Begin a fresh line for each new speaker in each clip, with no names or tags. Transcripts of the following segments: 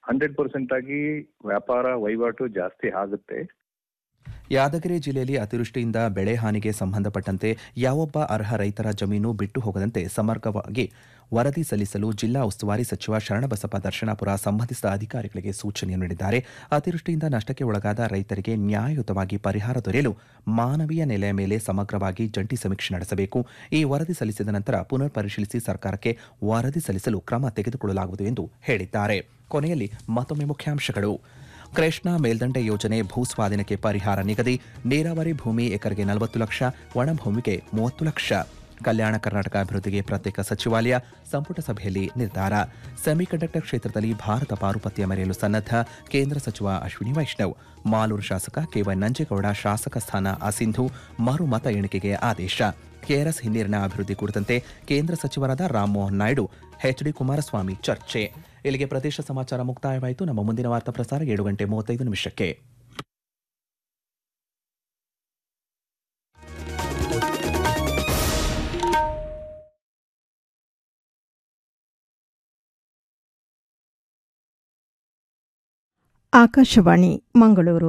Hundred percent ಆಗಿ ವ್ಯಾಪಾರ ವಹಿವಾಟು ಜಾಸ್ತಿ ಆಗುತ್ತೆ
ಯಾದಗಿರಿ ಜಿಲ್ಲೆಯಲ್ಲಿ ಅತಿವೃಷ್ಟಿಯಿಂದ ಬೆಳೆ ಹಾನಿಗೆ ಸಂಬಂಧಪಟ್ಟಂತೆ ಯಾವೊಬ್ಬ ಅರ್ಹ ರೈತರ ಜಮೀನು ಬಿಟ್ಟು ಹೋಗದಂತೆ ಸಮಗ್ರವಾಗಿ ವರದಿ ಸಲ್ಲಿಸಲು ಜಿಲ್ಲಾ ಉಸ್ತುವಾರಿ ಸಚಿವ ಶರಣಬಸಪ್ಪ ದರ್ಶನಾಪುರ ಸಂಬಂಧಿಸಿದ ಅಧಿಕಾರಿಗಳಿಗೆ ಸೂಚನೆ ನೀಡಿದ್ದಾರೆ ಅತಿವೃಷ್ಟಿಯಿಂದ ನಷ್ಟಕ್ಕೆ ಒಳಗಾದ ರೈತರಿಗೆ ನ್ಯಾಯಯುತವಾಗಿ ಪರಿಹಾರ ದೊರೆಯಲು ಮಾನವೀಯ ನೆಲೆಯ ಮೇಲೆ ಸಮಗ್ರವಾಗಿ ಜಂಟಿ ಸಮೀಕ್ಷೆ ನಡೆಸಬೇಕು ಈ ವರದಿ ಸಲ್ಲಿಸಿದ ನಂತರ ಪುನರ್ ಪರಿಶೀಲಿಸಿ ಸರ್ಕಾರಕ್ಕೆ ವರದಿ ಸಲ್ಲಿಸಲು ಕ್ರಮ ತೆಗೆದುಕೊಳ್ಳಲಾಗುವುದು ಎಂದು ಹೇಳಿದ್ದಾರೆ ಕೊನೆಯಲ್ಲಿ ಮತ್ತೊಮ್ಮೆ ಮುಖ್ಯಾಂಶಗಳು ಕೃಷ್ಣಾ ಮೇಲ್ದಂಡೆ ಯೋಜನೆ ಭೂಸ್ವಾಧೀನಕ್ಕೆ ಪರಿಹಾರ ನಿಗದಿ ನೀರಾವರಿ ಭೂಮಿ ಎಕರೆಗೆ ನಲವತ್ತು ಲಕ್ಷ ಒಣಭೂಮಿಗೆ ಮೂವತ್ತು ಲಕ್ಷ ಕಲ್ಯಾಣ ಕರ್ನಾಟಕ ಅಭಿವೃದ್ಧಿಗೆ ಪ್ರತ್ಯೇಕ ಸಚಿವಾಲಯ ಸಂಪುಟ ಸಭೆಯಲ್ಲಿ ನಿರ್ಧಾರ ಸೆಮಿಕಂಡಕ್ಟರ್ ಕ್ಷೇತ್ರದಲ್ಲಿ ಭಾರತ ಪಾರುಪತ್ಯ ಮೆರೆಯಲು ಸನ್ನದ್ಧ ಕೇಂದ್ರ ಸಚಿವ ಅಶ್ವಿನಿ ವೈಷ್ಣವ್ ಮಾಲೂರು ಶಾಸಕ ಕೆವೈ ನಂಜೇಗೌಡ ಶಾಸಕ ಸ್ಥಾನ ಅಸಿಂಧು ಮರು ಮತ ಎಣಿಕೆಗೆ ಆದೇಶ ಕೆಆರ್ಎಸ್ ಹಿನ್ನೀರಿನ ಅಭಿವೃದ್ಧಿ ಕುರಿತಂತೆ ಕೇಂದ್ರ ಸಚಿವರಾದ ರಾಮಮೋಹನ್ ನಾಯ್ಡು ಎಚ್ಡಿ ಕುಮಾರಸ್ವಾಮಿ ಚರ್ಚೆ ಇಲ್ಲಿಗೆ ಪ್ರದೇಶ ಸಮಾಚಾರ ಮುಕ್ತಾಯವಾಯಿತು ನಮ್ಮ ಮುಂದಿನ ವಾರ್ತಾ ಪ್ರಸಾರ ಏಳು ಗಂಟೆ ಮೂವತ್ತೈದು ನಿಮಿಷಕ್ಕೆ
ಆಕಾಶವಾಣಿ ಮಂಗಳೂರು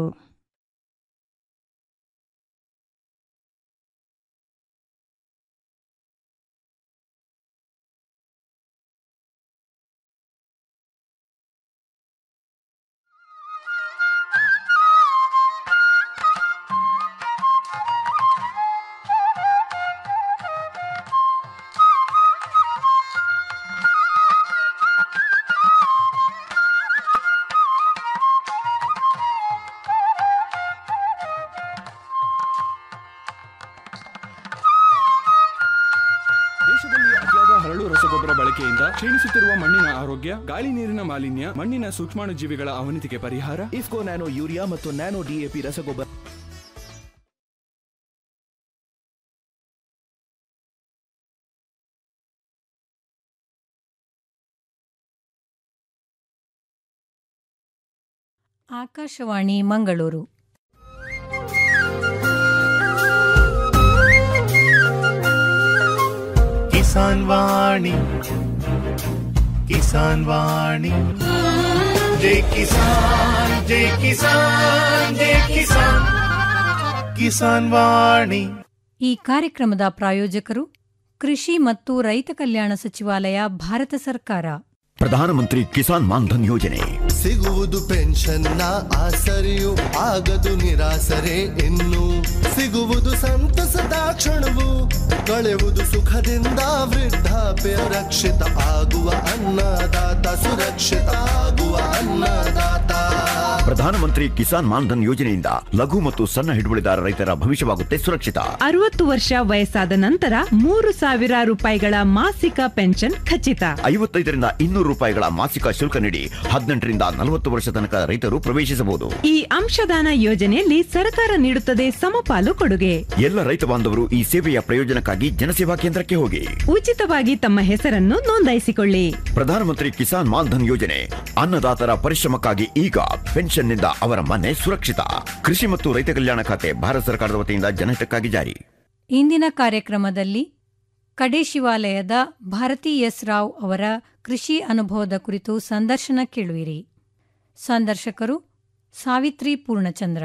ದೇಶದಲ್ಲಿ ಅತಿಯಾದ ಹರಳು ರಸಗೊಬ್ಬರ ಬಳಕೆಯಿಂದ ಕ್ಷೀಣಿಸುತ್ತಿರುವ ಮಣ್ಣಿನ ಆರೋಗ್ಯ ಗಾಳಿ ನೀರಿನ ಮಾಲಿನ್ಯ ಮಣ್ಣಿನ ಸೂಕ್ಷ್ಮಾಣುಜೀವಿಗಳ ಅವನತಿಗೆ ಪರಿಹಾರ
ಇಫ್ಕೋ ನ್ಯಾನೋ ಯೂರಿಯಾ ಮತ್ತು ನ್ಯಾನೋ ಡಿಎಪಿ ರಸಗೊಬ್ಬರ
ಆಕಾಶವಾಣಿ ಮಂಗಳೂರು
ಕಿಸಾನ್ ವಾಣಿ ಕಿಸಾನ್ ವಾಣಿ ಜೈ ಕಿಸಾನ್ ಜೈ ಕಿಸಾನ್ ಜೈ ಕಿಸಾನ್ ಕಿಸಾನ್ ವಾಣಿ
ಈ ಕಾರ್ಯಕ್ರಮದ ಪ್ರಾಯೋಜಕರು ಕೃಷಿ ಮತ್ತು ರೈತ ಕಲ್ಯಾಣ ಸಚಿವಾಲಯ ಭಾರತ ಸರ್ಕಾರ
ಪ್ರಧಾನಮಂತ್ರಿ ಕಿಸಾನ್ ಮಾನ್ಧನ್ ಯೋಜನೆ
ಸಿಗುವುದು ಪೆನ್ಷನ್ನ ಆಸರೆಯು ಆಗದು ನಿರಾಸರೆ ಇನ್ನು ಸಿಗುವುದು ಸಂತಸದ ಕ್ಷಣವು ಕಳೆಯುವುದು ಸುಖದಿಂದ ವೃದ್ಧಾಪ್ಯ ರಕ್ಷಿತ ಆಗುವ ಅನ್ನದಾತ ಸುರಕ್ಷಿತ ಆಗುವ ಅನ್ನದಾತ
ಪ್ರಧಾನಮಂತ್ರಿ ಕಿಸಾನ್ ಮಾನ್ಧನ್ ಯೋಜನೆಯಿಂದ ಲಘು ಮತ್ತು ಸಣ್ಣ ಹಿಡುವಳಿದಾರ ರೈತರ ಭವಿಷ್ಯವಾಗುತ್ತೆ ಸುರಕ್ಷಿತ
ಅರವತ್ತು ವರ್ಷ ವಯಸ್ಸಾದ ನಂತರ ಮೂರು ಸಾವಿರ ರೂಪಾಯಿಗಳ ಮಾಸಿಕ ಪೆನ್ಷನ್ ಖಚಿತ
ಐವತ್ತೈದರಿಂದ ಇನ್ನೂರು ರೂಪಾಯಿಗಳ ಮಾಸಿಕ ಶುಲ್ಕ ನೀಡಿ ಹದಿನೆಂಟರಿಂದ ನಲವತ್ತು ವರ್ಷ ತನಕ ರೈತರು ಪ್ರವೇಶಿಸಬಹುದು
ಈ ಅಂಶದಾನ ಯೋಜನೆಯಲ್ಲಿ ಸರ್ಕಾರ ನೀಡುತ್ತದೆ ಸಮಪಾಲು ಕೊಡುಗೆ
ಎಲ್ಲ ರೈತ ಬಾಂಧವರು ಈ ಸೇವೆಯ ಪ್ರಯೋಜನಕ್ಕಾಗಿ ಜನಸೇವಾ ಕೇಂದ್ರಕ್ಕೆ ಹೋಗಿ
ಉಚಿತವಾಗಿ ತಮ್ಮ ಹೆಸರನ್ನು ನೋಂದಾಯಿಸಿಕೊಳ್ಳಿ
ಪ್ರಧಾನಮಂತ್ರಿ ಕಿಸಾನ್ ಮಾನ್ಧನ್ ಯೋಜನೆ ಅನ್ನದಾತರ ಪರಿಶ್ರಮಕ್ಕಾಗಿ ಈಗ ಪೆನ್ಷನ್ನಿಂದ ಅವರ ಮನೆ ಸುರಕ್ಷಿತ ಕೃಷಿ ಮತ್ತು ರೈತ ಕಲ್ಯಾಣ ಖಾತೆ ಭಾರತ ಸರ್ಕಾರದ ವತಿಯಿಂದ ಜನಹಿತಕ್ಕಾಗಿ ಜಾರಿ
ಇಂದಿನ ಕಾರ್ಯಕ್ರಮದಲ್ಲಿ ಕಡೆ ಶಿವಾಲಯದ ಭಾರತಿ ಎಸ್ ರಾವ್ ಅವರ ಕೃಷಿ ಅನುಭವದ ಕುರಿತು ಸಂದರ್ಶನ ಕೇಳುವಿರಿ ಸಂದರ್ಶಕರು ಸಾವಿತ್ರಿ ಪೂರ್ಣಚಂದ್ರ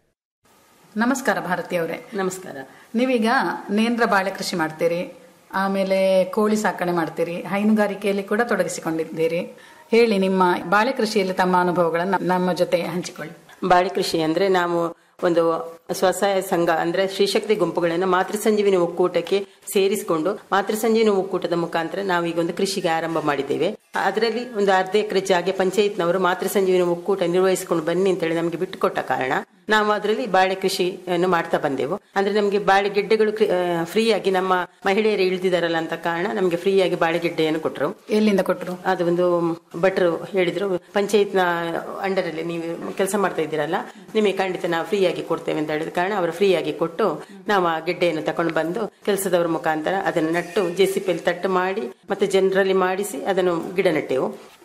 ನಮಸ್ಕಾರ ಭಾರತಿ ಅವರೇ
ನಮಸ್ಕಾರ
ನೀವೀಗ ನೇಂದ್ರ ಬಾಳೆ ಕೃಷಿ ಮಾಡ್ತೀರಿ ಆಮೇಲೆ ಕೋಳಿ ಸಾಕಣೆ ಮಾಡ್ತೀರಿ ಹೈನುಗಾರಿಕೆಯಲ್ಲಿ ಕೂಡ ತೊಡಗಿಸಿಕೊಂಡಿದ್ದೀರಿ ಹೇಳಿ ನಿಮ್ಮ ಬಾಳೆ ಕೃಷಿಯಲ್ಲಿ ತಮ್ಮ ಅನುಭವಗಳನ್ನು ನಮ್ಮ ಜೊತೆ ಹಂಚಿಕೊಳ್ಳಿ
ಬಾಳೆ ಕೃಷಿ ಅಂದ್ರೆ ನಾವು ಒಂದು ಸ್ವಸಹಾಯ ಸಂಘ ಅಂದ್ರೆ ಶ್ರೀಶಕ್ತಿ ಗುಂಪುಗಳನ್ನು ಮಾತೃ ಸಂಜೀವಿನಿ ಒಕ್ಕೂಟಕ್ಕೆ ಸೇರಿಸಿಕೊಂಡು ಮಾತೃ ಸಂಜೀವಿನಿ ಒಕ್ಕೂಟದ ಮುಖಾಂತರ ನಾವು ಈಗ ಒಂದು ಕೃಷಿಗೆ ಆರಂಭ ಮಾಡಿದ್ದೇವೆ ಅದರಲ್ಲಿ ಒಂದು ಅರ್ಧ ಎಕರೆ ಜಾಗೆ ಪಂಚಾಯತ್ನವರು ಮಾತೃ ಸಂಜೀವಿನಿ ಒಕ್ಕೂಟ ನಿರ್ವಹಿಸಿಕೊಂಡು ಬನ್ನಿ ಅಂತೇಳಿ ನಮಗೆ ಬಿಟ್ಟುಕೊಟ್ಟ ಕಾರಣ ನಾವು ಅದರಲ್ಲಿ ಬಾಳೆ ಕೃಷಿಯನ್ನು ಮಾಡ್ತಾ ಬಂದೆವು ಅಂದ್ರೆ ನಮಗೆ ಬಾಳೆ ಗೆಡ್ಡೆಗಳು ಫ್ರೀ ಆಗಿ ನಮ್ಮ ಮಹಿಳೆಯರು ಇಳಿದಿದ್ದಾರಲ್ಲ ಅಂತ ಕಾರಣ ನಮಗೆ ಫ್ರೀ ಆಗಿ ಬಾಳೆ ಗೆಡ್ಡೆಯನ್ನು ಕೊಟ್ಟರು
ಎಲ್ಲಿಂದ ಕೊಟ್ಟರು
ಅದು ಒಂದು ಭಟ್ರು ಹೇಳಿದ್ರು ಪಂಚಾಯತ್ನ ಅಂಡರ್ ಅಲ್ಲಿ ನೀವು ಕೆಲಸ ಮಾಡ್ತಾ ಇದ್ದೀರಲ್ಲ ನಿಮಗೆ ಖಂಡಿತ ನಾವು ಫ್ರೀ ಆಗಿ ಕೊಡ್ತೇವೆ ಅಂತ ಹೇಳಿದ ಕಾರಣ ಅವರು ಫ್ರೀ ಆಗಿ ಕೊಟ್ಟು ನಾವು ಆ ಗೆಡ್ಡೆಯನ್ನು ತಕೊಂಡು ಬಂದು ಕೆಲಸದವರ ಮುಖಾಂತರ ಅದನ್ನು ನಟ್ಟು ಜೆಸಿಪಿಯಲ್ಲಿ ತಟ್ಟು ಮಾಡಿ ಮತ್ತೆ ಜನರಲ್ಲಿ ಮಾಡಿಸಿ ಅದನ್ನು ಗಿಡ ನೆಟ್ಟೆವು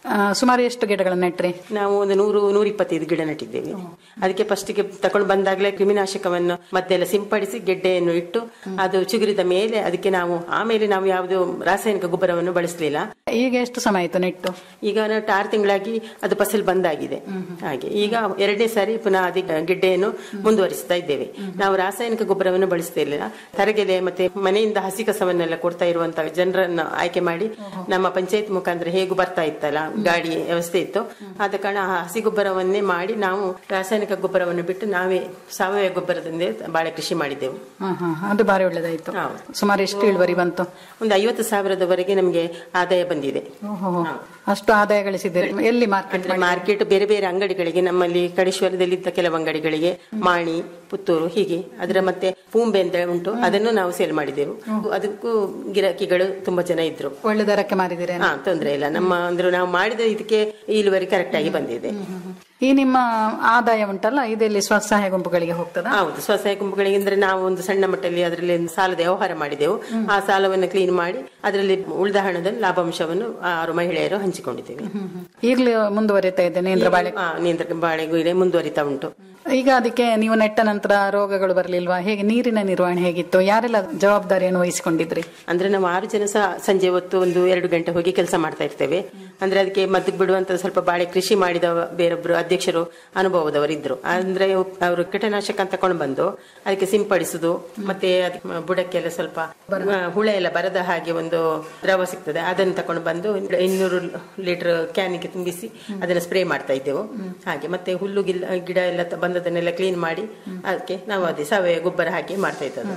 ಆ, ಸುಮಾರು ಎಷ್ಟು ಗಿಡಗಳನ್ನ ನೆಟ್ರಿ
ನಾವು ಒಂದು ನೂರು ನೂರ ಇಪ್ಪತ್ತೈದು ಗಿಡ ನೆಟ್ಟಿದ್ದೇವೆ ಅದಕ್ಕೆ ಫಸ್ಟಿಗೆ ತಕೊಂಡು ಬಂದಾಗಲೇ ಕ್ರಿಮಿನಾಶಕವನ್ನು ಮತ್ತೆಲ್ಲ ಸಿಂಪಡಿಸಿ ಗೆಡ್ಡೆಯನ್ನು ಇಟ್ಟು ಅದು ಚಿಗುರಿದ ಮೇಲೆ ಅದಕ್ಕೆ ನಾವು ಆಮೇಲೆ ನಾವು ಯಾವುದು ರಾಸಾಯನಿಕ ಗೊಬ್ಬರವನ್ನು ಬಳಸಲಿಲ್ಲ
ಈಗ ಎಷ್ಟು ಸಮಯ ಆಯ್ತು ನೆಟ್ಟು
ಈಗ ನೆಟ್ಟು ಆರು ತಿಂಗಳಾಗಿ ಅದು ಫಸಲ್ ಬಂದಾಗಿದೆ ಹಾಗೆ ಈಗ ಎರಡನೇ ಸಾರಿ ಪುನಃ ಅದಕ್ಕೆ ಗೆಡ್ಡೆಯನ್ನು ಮುಂದುವರಿಸ್ತಾ ಇದ್ದೇವೆ ನಾವು ರಾಸಾಯನಿಕ ಗೊಬ್ಬರವನ್ನು ಬಳಸ್ತಿರ್ಲಿಲ್ಲ ತರಗೆಲೆ ಮತ್ತೆ ಮನೆಯಿಂದ ಹಸಿ ಕಸವನ್ನೆಲ್ಲ ಕೊಡ್ತಾ ಇರುವಂತಹ ಜನರನ್ನ ಆಯ್ಕೆ ಮಾಡಿ ನಮ್ಮ ಪಂಚಾಯತ್ ಮುಖಾಂತರ ಹೇಗೂ ಬರ್ತಾ ಇತ್ತಲ್ಲ ಗಾಡಿ ವ್ಯವಸ್ಥೆ ಇತ್ತು ಆದ ಕಾರಣ ಆ ಹಸಿ ಗೊಬ್ಬರವನ್ನೇ ಮಾಡಿ ನಾವು ರಾಸಾಯನಿಕ ಗೊಬ್ಬರವನ್ನು ಬಿಟ್ಟು ನಾವೇ ಸಾವಯವ ಗೊಬ್ಬರದಿಂದ ಬಾಳೆ ಕೃಷಿ ಮಾಡಿದ್ದೆವು
ಹಾ ಹಾ ಅದು ಬಾರಿ ಒಳ್ಳೇದಾಯ್ತು ಸುಮಾರು ಎಷ್ಟು ಇಳುವರಿ ಬಂತು
ಒಂದು ಐವತ್ತು ಸಾವಿರದವರೆಗೆ ನಮಗೆ ಆದಾಯ ಬಂದಿದೆ
ಓಹೋ ಅಷ್ಟು ಆದಾಯ ಗಳಿಸಿದ್ದೀರಿ ಎಲ್ಲಿ ಮಾರ್ಕೆಟ್
ಅಂದ್ರೆ ಮಾರ್ಕೆಟ್ ಬೇರೆ ಬೇರೆ ಅಂಗಡಿಗಳಿಗೆ ನಮ್ಮಲ್ಲಿ ಕಡೇಶ್ವರದಲ್ಲಿದ್ದ ಕೆಲವು ಅಂಗಡಿಗಳಿಗೆ ಮಾಣಿ ಪುತ್ತೂರು ಹೀಗೆ ಅದರ ಮತ್ತೆ ಪೂಂಬೆ ಅಂತ ಉಂಟು ಅದನ್ನು ನಾವು ಸೇಲ್ ಮಾಡಿದೆವು ಅದಕ್ಕೂ ಗಿರಾಕಿಗಳು ತುಂಬಾ ಜನ ಇದ್ರು
ಒಳ್ಳೆ ದರಕ್ಕೆ ಮಾರಿದ್ದೀರಿ
ಹಾ ತೊಂದ್ರೆ ಇಲ್ಲ ನಮ್ಮ ಅಂದ್ರೆ ನಾವು ಮಾಡಿದ ಇದಕ್ಕೆ ಇಳುವರಿ ಕರೆಕ್ಟ್ ಆಗಿ ಬಂದಿದೆ
ಈ ನಿಮ್ಮ ಆದಾಯ ಉಂಟಲ್ಲ ಇದೆಲ್ಲಿ ಸ್ವಸಹಾಯ ಗುಂಪುಗಳಿಗೆ ಹೋಗ್ತದ
ಹೌದು ಸ್ವಸಹಾಯ ಗುಂಪುಗಳಿಗೆ ಅಂದ್ರೆ ನಾವು ಒಂದು ಸಣ್ಣ ಮಟ್ಟದಲ್ಲಿ ಅದರಲ್ಲಿ ಒಂದು ಸಾಲದ ವ್ಯವಹಾರ ಮಾಡಿದೆವು ಆ ಸಾಲವನ್ನು ಕ್ಲೀನ್ ಮಾಡಿ ಅದರಲ್ಲಿ ಉಳಿದ ಹಣದಲ್ಲಿ ಲಾಭಾಂಶವನ್ನು ಆರು ಮಹಿಳೆಯರು ಹಂಚಿಕೊಂಡಿದ್ದೇವೆ
ಈಗಲೂ ಮುಂದುವರಿತಾ ಇದೆ ನೇಂದ್ರ ಬಾಳೆ
ಆ, ನೇಂದ್ರ ಬಾಳೆಗೂ ಮುಂದುವರಿತಾ ಉಂಟು
ಈಗ ಅದಕ್ಕೆ ನೀವು ನೆಟ್ಟ ನಂತರ ರೋಗಗಳು ಬರಲಿಲ್ವಾ ಹೇಗೆ ನೀರಿನ ನಿರ್ವಹಣೆ ಹೇಗಿತ್ತು ಯಾರೆಲ್ಲ ಜವಾಬ್ದಾರಿಯನ್ನು ವಹಿಸಿಕೊಂಡಿದ್ರಿ
ಅಂದ್ರೆ ನಾವು ಆರು ಜನ ಸಹ ಸಂಜೆ ಹೊತ್ತು ಒಂದು ಎರಡು ಗಂಟೆ ಹೋಗಿ ಕೆಲಸ ಮಾಡ್ತಾ ಇರ್ತೇವೆ ಅಂದ್ರೆ ಅದಕ್ಕೆ ಮದ್ದು ಬಿಡುವಂತ ಸ್ವಲ್ಪ ಬಾಳೆ ಕೃಷಿ ಮಾಡಿದ ಬೇರೊಬ್ರು ಅಧ್ಯಕ್ಷರು ಅನುಭವದವರು ಇದ್ರು ಅಂದ್ರೆ ಅವರು ಕೀಟನಾಶಕ ತಕೊಂಡು ಬಂದು ಅದಕ್ಕೆ ಸಿಂಪಡಿಸುದು ಮತ್ತೆ ಅದಕ್ಕೆ ಬುಡಕ್ಕೆಲ್ಲ ಸ್ವಲ್ಪ ಆ, ಹುಳ ಎಲ್ಲ ಬರದ ಹಾಗೆ ಒಂದು ದ್ರವ ಸಿಗ್ತದೆ ಅದನ್ನು ತಕೊಂಡು ಬಂದು ಇನ್ನೂರು ಲೀಟರ್ ಕ್ಯಾನಿಗೆ ತುಂಬಿಸಿ ಅದನ್ನ ಸ್ಪ್ರೇ ಮಾಡ್ತಾ ಇದ್ದೆವು ಹಾಗೆ ಮತ್ತೆ ಹುಲ್ಲು ಗಿಲ್ಲ ಗಿಡ ಎಲ್ಲ ತ- ಬಂದದನ್ನೆಲ್ಲ ಕ್ಲೀನ್ ಮಾಡಿ ಅದಕ್ಕೆ ನಾವು ಅದೇ ಸಾವಯವ ಗೊಬ್ಬರ ಹಾಕಿ ಮಾಡ್ತಾ ಇದ್ದದ್ದು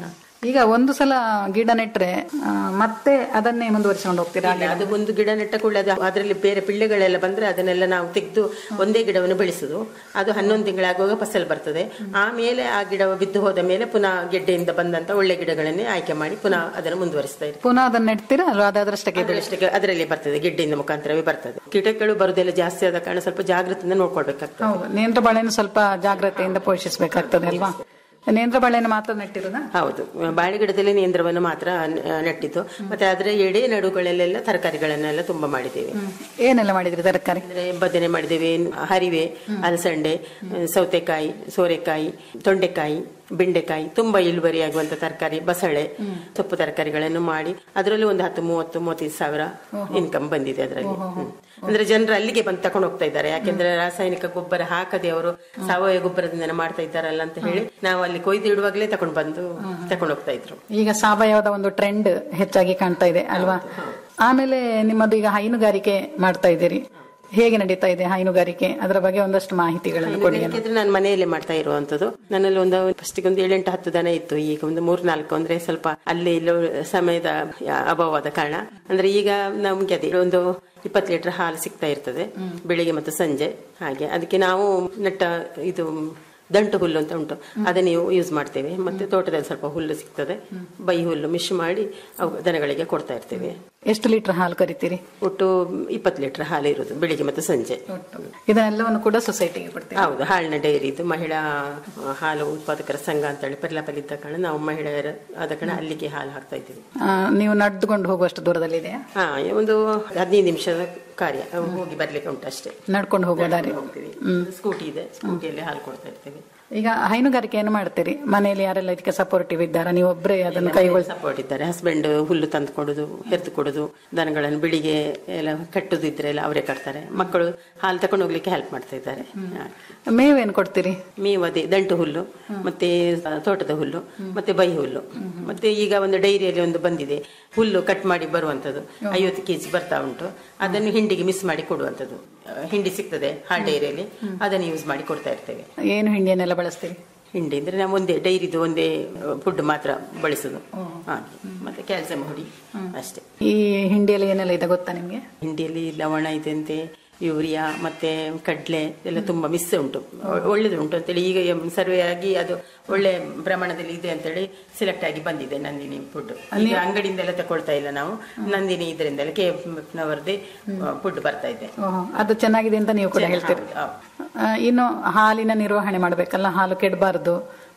ಈಗ ಒಂದು ಸಲ ಗಿಡ ನೆಟ್ರೆ ಆ, ಮತ್ತೆ ಅದನ್ನೇ ಮುಂದುವರಿಸಿಕೊಂಡು ಹೋಗ್ತೀರಾ
ಇಲ್ಲ, ಅದು ಒಂದು ಗಿಡ ನೆಟ್ಟ ಕೂಡಲೇ ಅದು ಅದರಲ್ಲಿ ಬೇರೆ ಪಿಳ್ಳೆಗಳೆಲ್ಲ ಬಂದ್ರೆ ಅದನ್ನೆಲ್ಲ ನಾವು ತೆಗೆದು ಒಂದೇ ಗಿಡವನ್ನು ಬೆಳೆಸುದು ಅದು ಹನ್ನೊಂದು ತಿಂಗಳಾಗುವಾಗ ಫಸಲ್ ಬರ್ತದೆ ಆಮೇಲೆ ಆ ಗಿಡ ಬಿದ್ದು ಹೋದ ಮೇಲೆ ಪುನಃ ಗೆಡ್ಡೆಯಿಂದ ಬಂದಂತ ಒಳ್ಳೆ ಗಿಡಗಳನ್ನೇ ಆಯ್ಕೆ ಮಾಡಿ ಪುನಃ ಅದನ್ನು ಮುಂದುವರಿಸ್ತಾ ಇರ್ತೀವಿ
ಪುನಃ ಅದನ್ನ ನೆಡ್ತೀರಾ ಅಲ್ವಾ ಅದಾದ್ರಷ್ಟಕ್ಕೆ ಬೆಳೆ
ಅದರಷ್ಟಕ್ಕೆ ಅದರಲ್ಲಿ ಬರ್ತದೆ ಗೆಡ್ಡೆಯಿಂದ ಮುಖಾಂತರವೇ ಬರ್ತದೆ ಕೀಟಗಳು ಬರುದೆಲ್ಲ ಜಾಸ್ತಿ ಆದ ಕಾರಣ ಸ್ವಲ್ಪ ಜಾಗೃತಿಯಿಂದ ನೋಡ್ಕೊಳ್ಬೇಕಾಗ್ತದೆ
ಹೌದು ನೇಂದ್ರ ಬಾಳೆಯನ್ನು ಸ್ವಲ್ಪ ಜಾಗ್ರತೆಯಿಂದ ಪೋಷಿಸಬೇಕಾಗ್ತದೆ ಅಲ್ವಾ ನೇಂದ್ರ ಬಾಳೆಯನ್ನು ಮಾತ್ರ ನೆಟ್ಟಿರೋದಾ
ಹೌದು ಬಾಳೆಗಿಡದಲ್ಲಿ ನೇಂದ್ರವನ್ನು ಮಾತ್ರ ನ- ನೆಟ್ಟಿದ್ದು ಮತ್ತೆ ಅದರ ಎಡೆ ನಡುಗಳಲ್ಲೆಲ್ಲ ತರಕಾರಿಗಳನ್ನೆಲ್ಲ ತುಂಬಾ ಮಾಡಿದ್ದೇವೆ
ಏನೆಲ್ಲ ಮಾಡಿದ್ರಿ ತರಕಾರಿ
ಅಂದ್ರೆ ಬದನೆ ಮಾಡಿದ್ದೇವೆ ಹರಿವೆ ಅಲಸಂಡೆ ಸೌತೆಕಾಯಿ ಸೋರೆಕಾಯಿ ತೊಂಡೆಕಾಯಿ ಬೆಂಡೆಕಾಯಿ ತುಂಬಾ ಇಳುವರಿ ಆಗುವಂತ ತರಕಾರಿ ಬಸಳೆ ಸೊಪ್ಪು ತರಕಾರಿಗಳನ್ನು ಮಾಡಿ ಅದರಲ್ಲೂ ಒಂದು ಹತ್ತು ಮೂವತ್ತು ಮೂವತ್ತೈದು ಸಾವಿರ ಇನ್ಕಮ್ ಬಂದಿದೆ ಅದರಲ್ಲಿ ಹ್ಮ್. ಅಂದ್ರೆ ಜನರು ಅಲ್ಲಿಗೆ ಬಂದು ತಕೊಂಡು ಹೋಗ್ತಾ ಇದ್ದಾರೆ ಯಾಕೆಂದ್ರೆ ರಾಸಾಯನಿಕ ಗೊಬ್ಬರ ಹಾಕದೆ ಅವರು ಸಾವಯವ ಗೊಬ್ಬರದಿಂದ ಮಾಡ್ತಾ ಇದ್ದಾರಲ್ಲ ಅಂತ ಹೇಳಿ ನಾವು ಅಲ್ಲಿ ಕೊಯ್ದು ಇಡುವಾಗಲೇ ತಕೊಂಡು ಬಂದು ತಕೊಂಡು ಹೋಗ್ತಾ ಇದ್ರು
ಈಗ ಸಾವಯವದ ಒಂದು ಟ್ರೆಂಡ್ ಹೆಚ್ಚಾಗಿ ಕಾಣ್ತಾ ಇದೆ ಅಲ್ವಾ ಆಮೇಲೆ ನಿಮ್ಮದು ಈಗ ಹೈನುಗಾರಿಕೆ ಮಾಡ್ತಾ ಇದ್ದೀರಿ ಹೇಗೆ ನಡೀತಾ ಇದೆ ಹೈನುಗಾರಿಕೆ ಅದರ ಬಗ್ಗೆ ಒಂದಷ್ಟು ಮಾಹಿತಿಗಳನ್ನು ಕೊಡಿ
ಯಾಕೆಂದ್ರೆ ನಾನು ಮನೆಯಲ್ಲೇ ಮಾಡ್ತಾ ಇರುವಂತದ್ದು ನನ್ನಲ್ಲಿ ಒಂದು ಫಸ್ಟಿಗೆ ಒಂದು ಏಳೆಂಟು ಹತ್ತು ದನ ಇತ್ತು ಈಗ ಒಂದು ಮೂರ್ ನಾಲ್ಕು ಅಂದ್ರೆ ಸ್ವಲ್ಪ ಅಲ್ಲಿ ಇಲ್ಲೋ ಸಮಯದ ಅಭಾವದ ಕಾರಣ ಅಂದ್ರೆ ಈಗ ನಮ್ಗೆ ಅದೇ ಒಂದು ಇಪ್ಪತ್ತು ಲೀಟರ್ ಹಾಲು ಸಿಗ್ತಾ ಇರ್ತದೆ ಬೆಳಿಗ್ಗೆ ಮತ್ತು ಸಂಜೆ ಹಾಗೆ ಅದಕ್ಕೆ ನಾವು ನೆಟ್ಟ ಇದು ದಂಟು ಹುಲ್ಲು ಅಂತ ಉಂಟು ಅದನ್ನು ಯೂಸ್ ಮಾಡ್ತೇವೆ ಮತ್ತೆ ತೋಟದಲ್ಲಿ ಸ್ವಲ್ಪ ಹುಲ್ಲು ಸಿಗ್ತದೆ ಬೈ ಹುಲ್ಲು ಮಿಶ್ ಮಾಡಿ ಅವು ದನಗಳಿಗೆ ಕೊಡ್ತಾ ಇರ್ತೇವೆ
ಎಷ್ಟು ಲೀಟರ್ ಹಾಲು ಕರಿತೀರಿ
ಒಟ್ಟು ಇಪ್ಪತ್ತು ಲೀಟರ್ ಹಾಲು ಇರುವುದು ಬೆಳಿಗ್ಗೆ ಮತ್ತು ಸಂಜೆ
ಇದನ್ನೆಲ್ಲವನ್ನು ಕೂಡ ಸೊಸೈಟಿಗೆ ಕೊಡ್ತೀವಿ
ಹೌದು ಹಾಲಿನ ಡೈರಿ ಇದು ಮಹಿಳಾ ಆ, ಹಾಲು ಉತ್ಪಾದಕರ ಸಂಘ ಅಂತೇಳಿ ಪೆರ್ಲಾಪಲ್ಲಿ ಇದ್ದ ಕಾರಣ ನಾವು ಮಹಿಳೆಯರ ಆದ ಕಾರಣ ಅಲ್ಲಿಗೆ ಹಾಲು ಹಾಕ್ತಾ ಇದ್ದೀವಿ
ಆ, ನೀವು ನಡೆದುಕೊಂಡು ಹೋಗುವಷ್ಟು ದೂರದಲ್ಲಿ ಇದೆಯಾ
ಹಾ ಒಂದು ಹದಿನೈದು ನಿಮಿಷದ ಕಾರ್ಯ ಹೋಗಿ ಬರ್ಲಿಕ್ಕೆ ಉಂಟು ಅಷ್ಟೇ
ನಡ್ಕೊಂಡು ಹೋಗೋ ದಾರಿ
ಹೋಗ್ತೀವಿ ಸ್ಕೂಟಿ ಇದೆ ಸ್ಕೂಟಿಯಲ್ಲಿ ಹಾಲು ಕೊಡ್ತಾ ಇರ್ತೇವೆ
ಈಗ ಹೈನುಗಾರಿಕೆಯನ್ನು ಮಾಡ್ತೀರಿ ಮನೆಯಲ್ಲಿ ಯಾರೆಲ್ಲ ಇದಕ್ಕೆ ಸಪೋರ್ಟಿವ್ ಇದ್ದಾರಾ ನೀವು ಒಬ್ಬರೇ ಅದನ್ನು ಕೈಗೊಳ್ಳಿ
ಸಪೋರ್ಟ್ ಇದ್ದಾರೆ ಹಸ್ಬೆಂಡ್ ಹುಲ್ಲು ತಂದು ಕೊಡುದು ಹೆರ್ದು ಕೊಡುದು ದನಗಳನ್ನು ಬಿಳಿಗೆ ಎಲ್ಲ ಕಟ್ಟುದು ಇದ್ರೆ ಎಲ್ಲ ಅವರೇ ಕಟ್ತಾರೆ ಮಕ್ಕಳು ಹಾಲು ತಕೊಂಡು ಹೋಗ್ಲಿಕ್ಕೆ ಹೆಲ್ಪ್ ಮಾಡ್ತಾ ಇದ್ದಾರೆ ಹಾ.
ಮೇವೇನು ಕೊಡ್ತೀರಿ
ಮೇವು ಅದೇ ದಂಟು ಹುಲ್ಲು ಮತ್ತೆ ತೋಟದ ಹುಲ್ಲು ಮತ್ತೆ ಬೈ ಹುಲ್ಲು ಮತ್ತೆ ಈಗ ಒಂದು ಡೈರಿಯಲ್ಲಿ ಒಂದು ಬಂದಿದೆ ಹುಲ್ಲು ಕಟ್ ಮಾಡಿ ಬರುವಂತದ್ದು ಐವತ್ತು ಕೆಜಿ ಬರ್ತಾ ಉಂಟು ಅದನ್ನು ಹಿಂಡಿಗೆ ಮಿಸ್ ಮಾಡಿ ಕೊಡುವಂತದ್ದು ಆ, ಹಿಂಡಿ ಸಿಗ್ತದೆ ಹಾಲ್ ಡೈರಿಯಲ್ಲಿ ಅದನ್ನು ಯೂಸ್ ಮಾಡಿ ಕೊಡ್ತಾ ಇರ್ತೇವೆ
ಏನು ಹಿಂಡಿಯನ್ನೆಲ್ಲ ಬಳಸ್ತೀರಿ
ಹಿಂಡಿ ಅಂದ್ರೆ ನಾವು ಒಂದೇ ಡೈರಿದು ಒಂದೇ ಫುಡ್ ಮಾತ್ರ ಬಳಸುದು ಹಾಗೆ ಮತ್ತೆ ಕ್ಯಾಲ್ಸಿಯಂ ಹುಡಿ ಅಷ್ಟೇ
ಈ ಹಿಂಡಿಯಲ್ಲಿ ಏನೆಲ್ಲ ಇದೆ ಗೊತ್ತಾ ನಿಮ್ಗೆ
ಹಿಂಡಿಯಲ್ಲಿ ಲವಣ ಇದೆಂತೆ ಯೂರಿಯಾ ಮತ್ತೆ ಕಡ್ಲೆ ಎಲ್ಲ ತುಂಬಾ ಮಿಸ್ ಉಂಟು ಒ- ಒಳ್ಳೇದು ಉಂಟು ಅಂತೇಳಿ ಈಗ ಸರ್ವೆ ಆಗಿ ಅದು ಒಳ್ಳೆ ಪ್ರಮಾಣದಲ್ಲಿ ಇದೆ ಅಂತೇಳಿ ಸೆಲೆಕ್ಟ್ ಆಗಿ ಬಂದಿದೆ ನಂದಿನಿ ಫುಡ್ ಈಗ ಅಂಗಡಿಯಿಂದ ಎಲ್ಲ ತಗೊಳ್ತಾ ಇಲ್ಲ ನಾವು ನಂದಿನಿ ಇದರಿಂದಲೇ ಕೆ ನವರದೇ ಫುಡ್ ಬರ್ತಾ ಇದೆ
ಓಹೋ, ಅದು ಚೆನ್ನಾಗಿದೆ ಅಂತ ನೀವು ಕೂಡ ಹೇಳ್ತೀರಿ
ಹೌದು, ಹೌದು.
ಆ, ಇನ್ನು ಹಾಲಿನ ನಿರ್ವಹಣೆ ಮಾಡಬೇಕಲ್ಲ ಹಾಲು ಕೆಡಬಾರ್ದು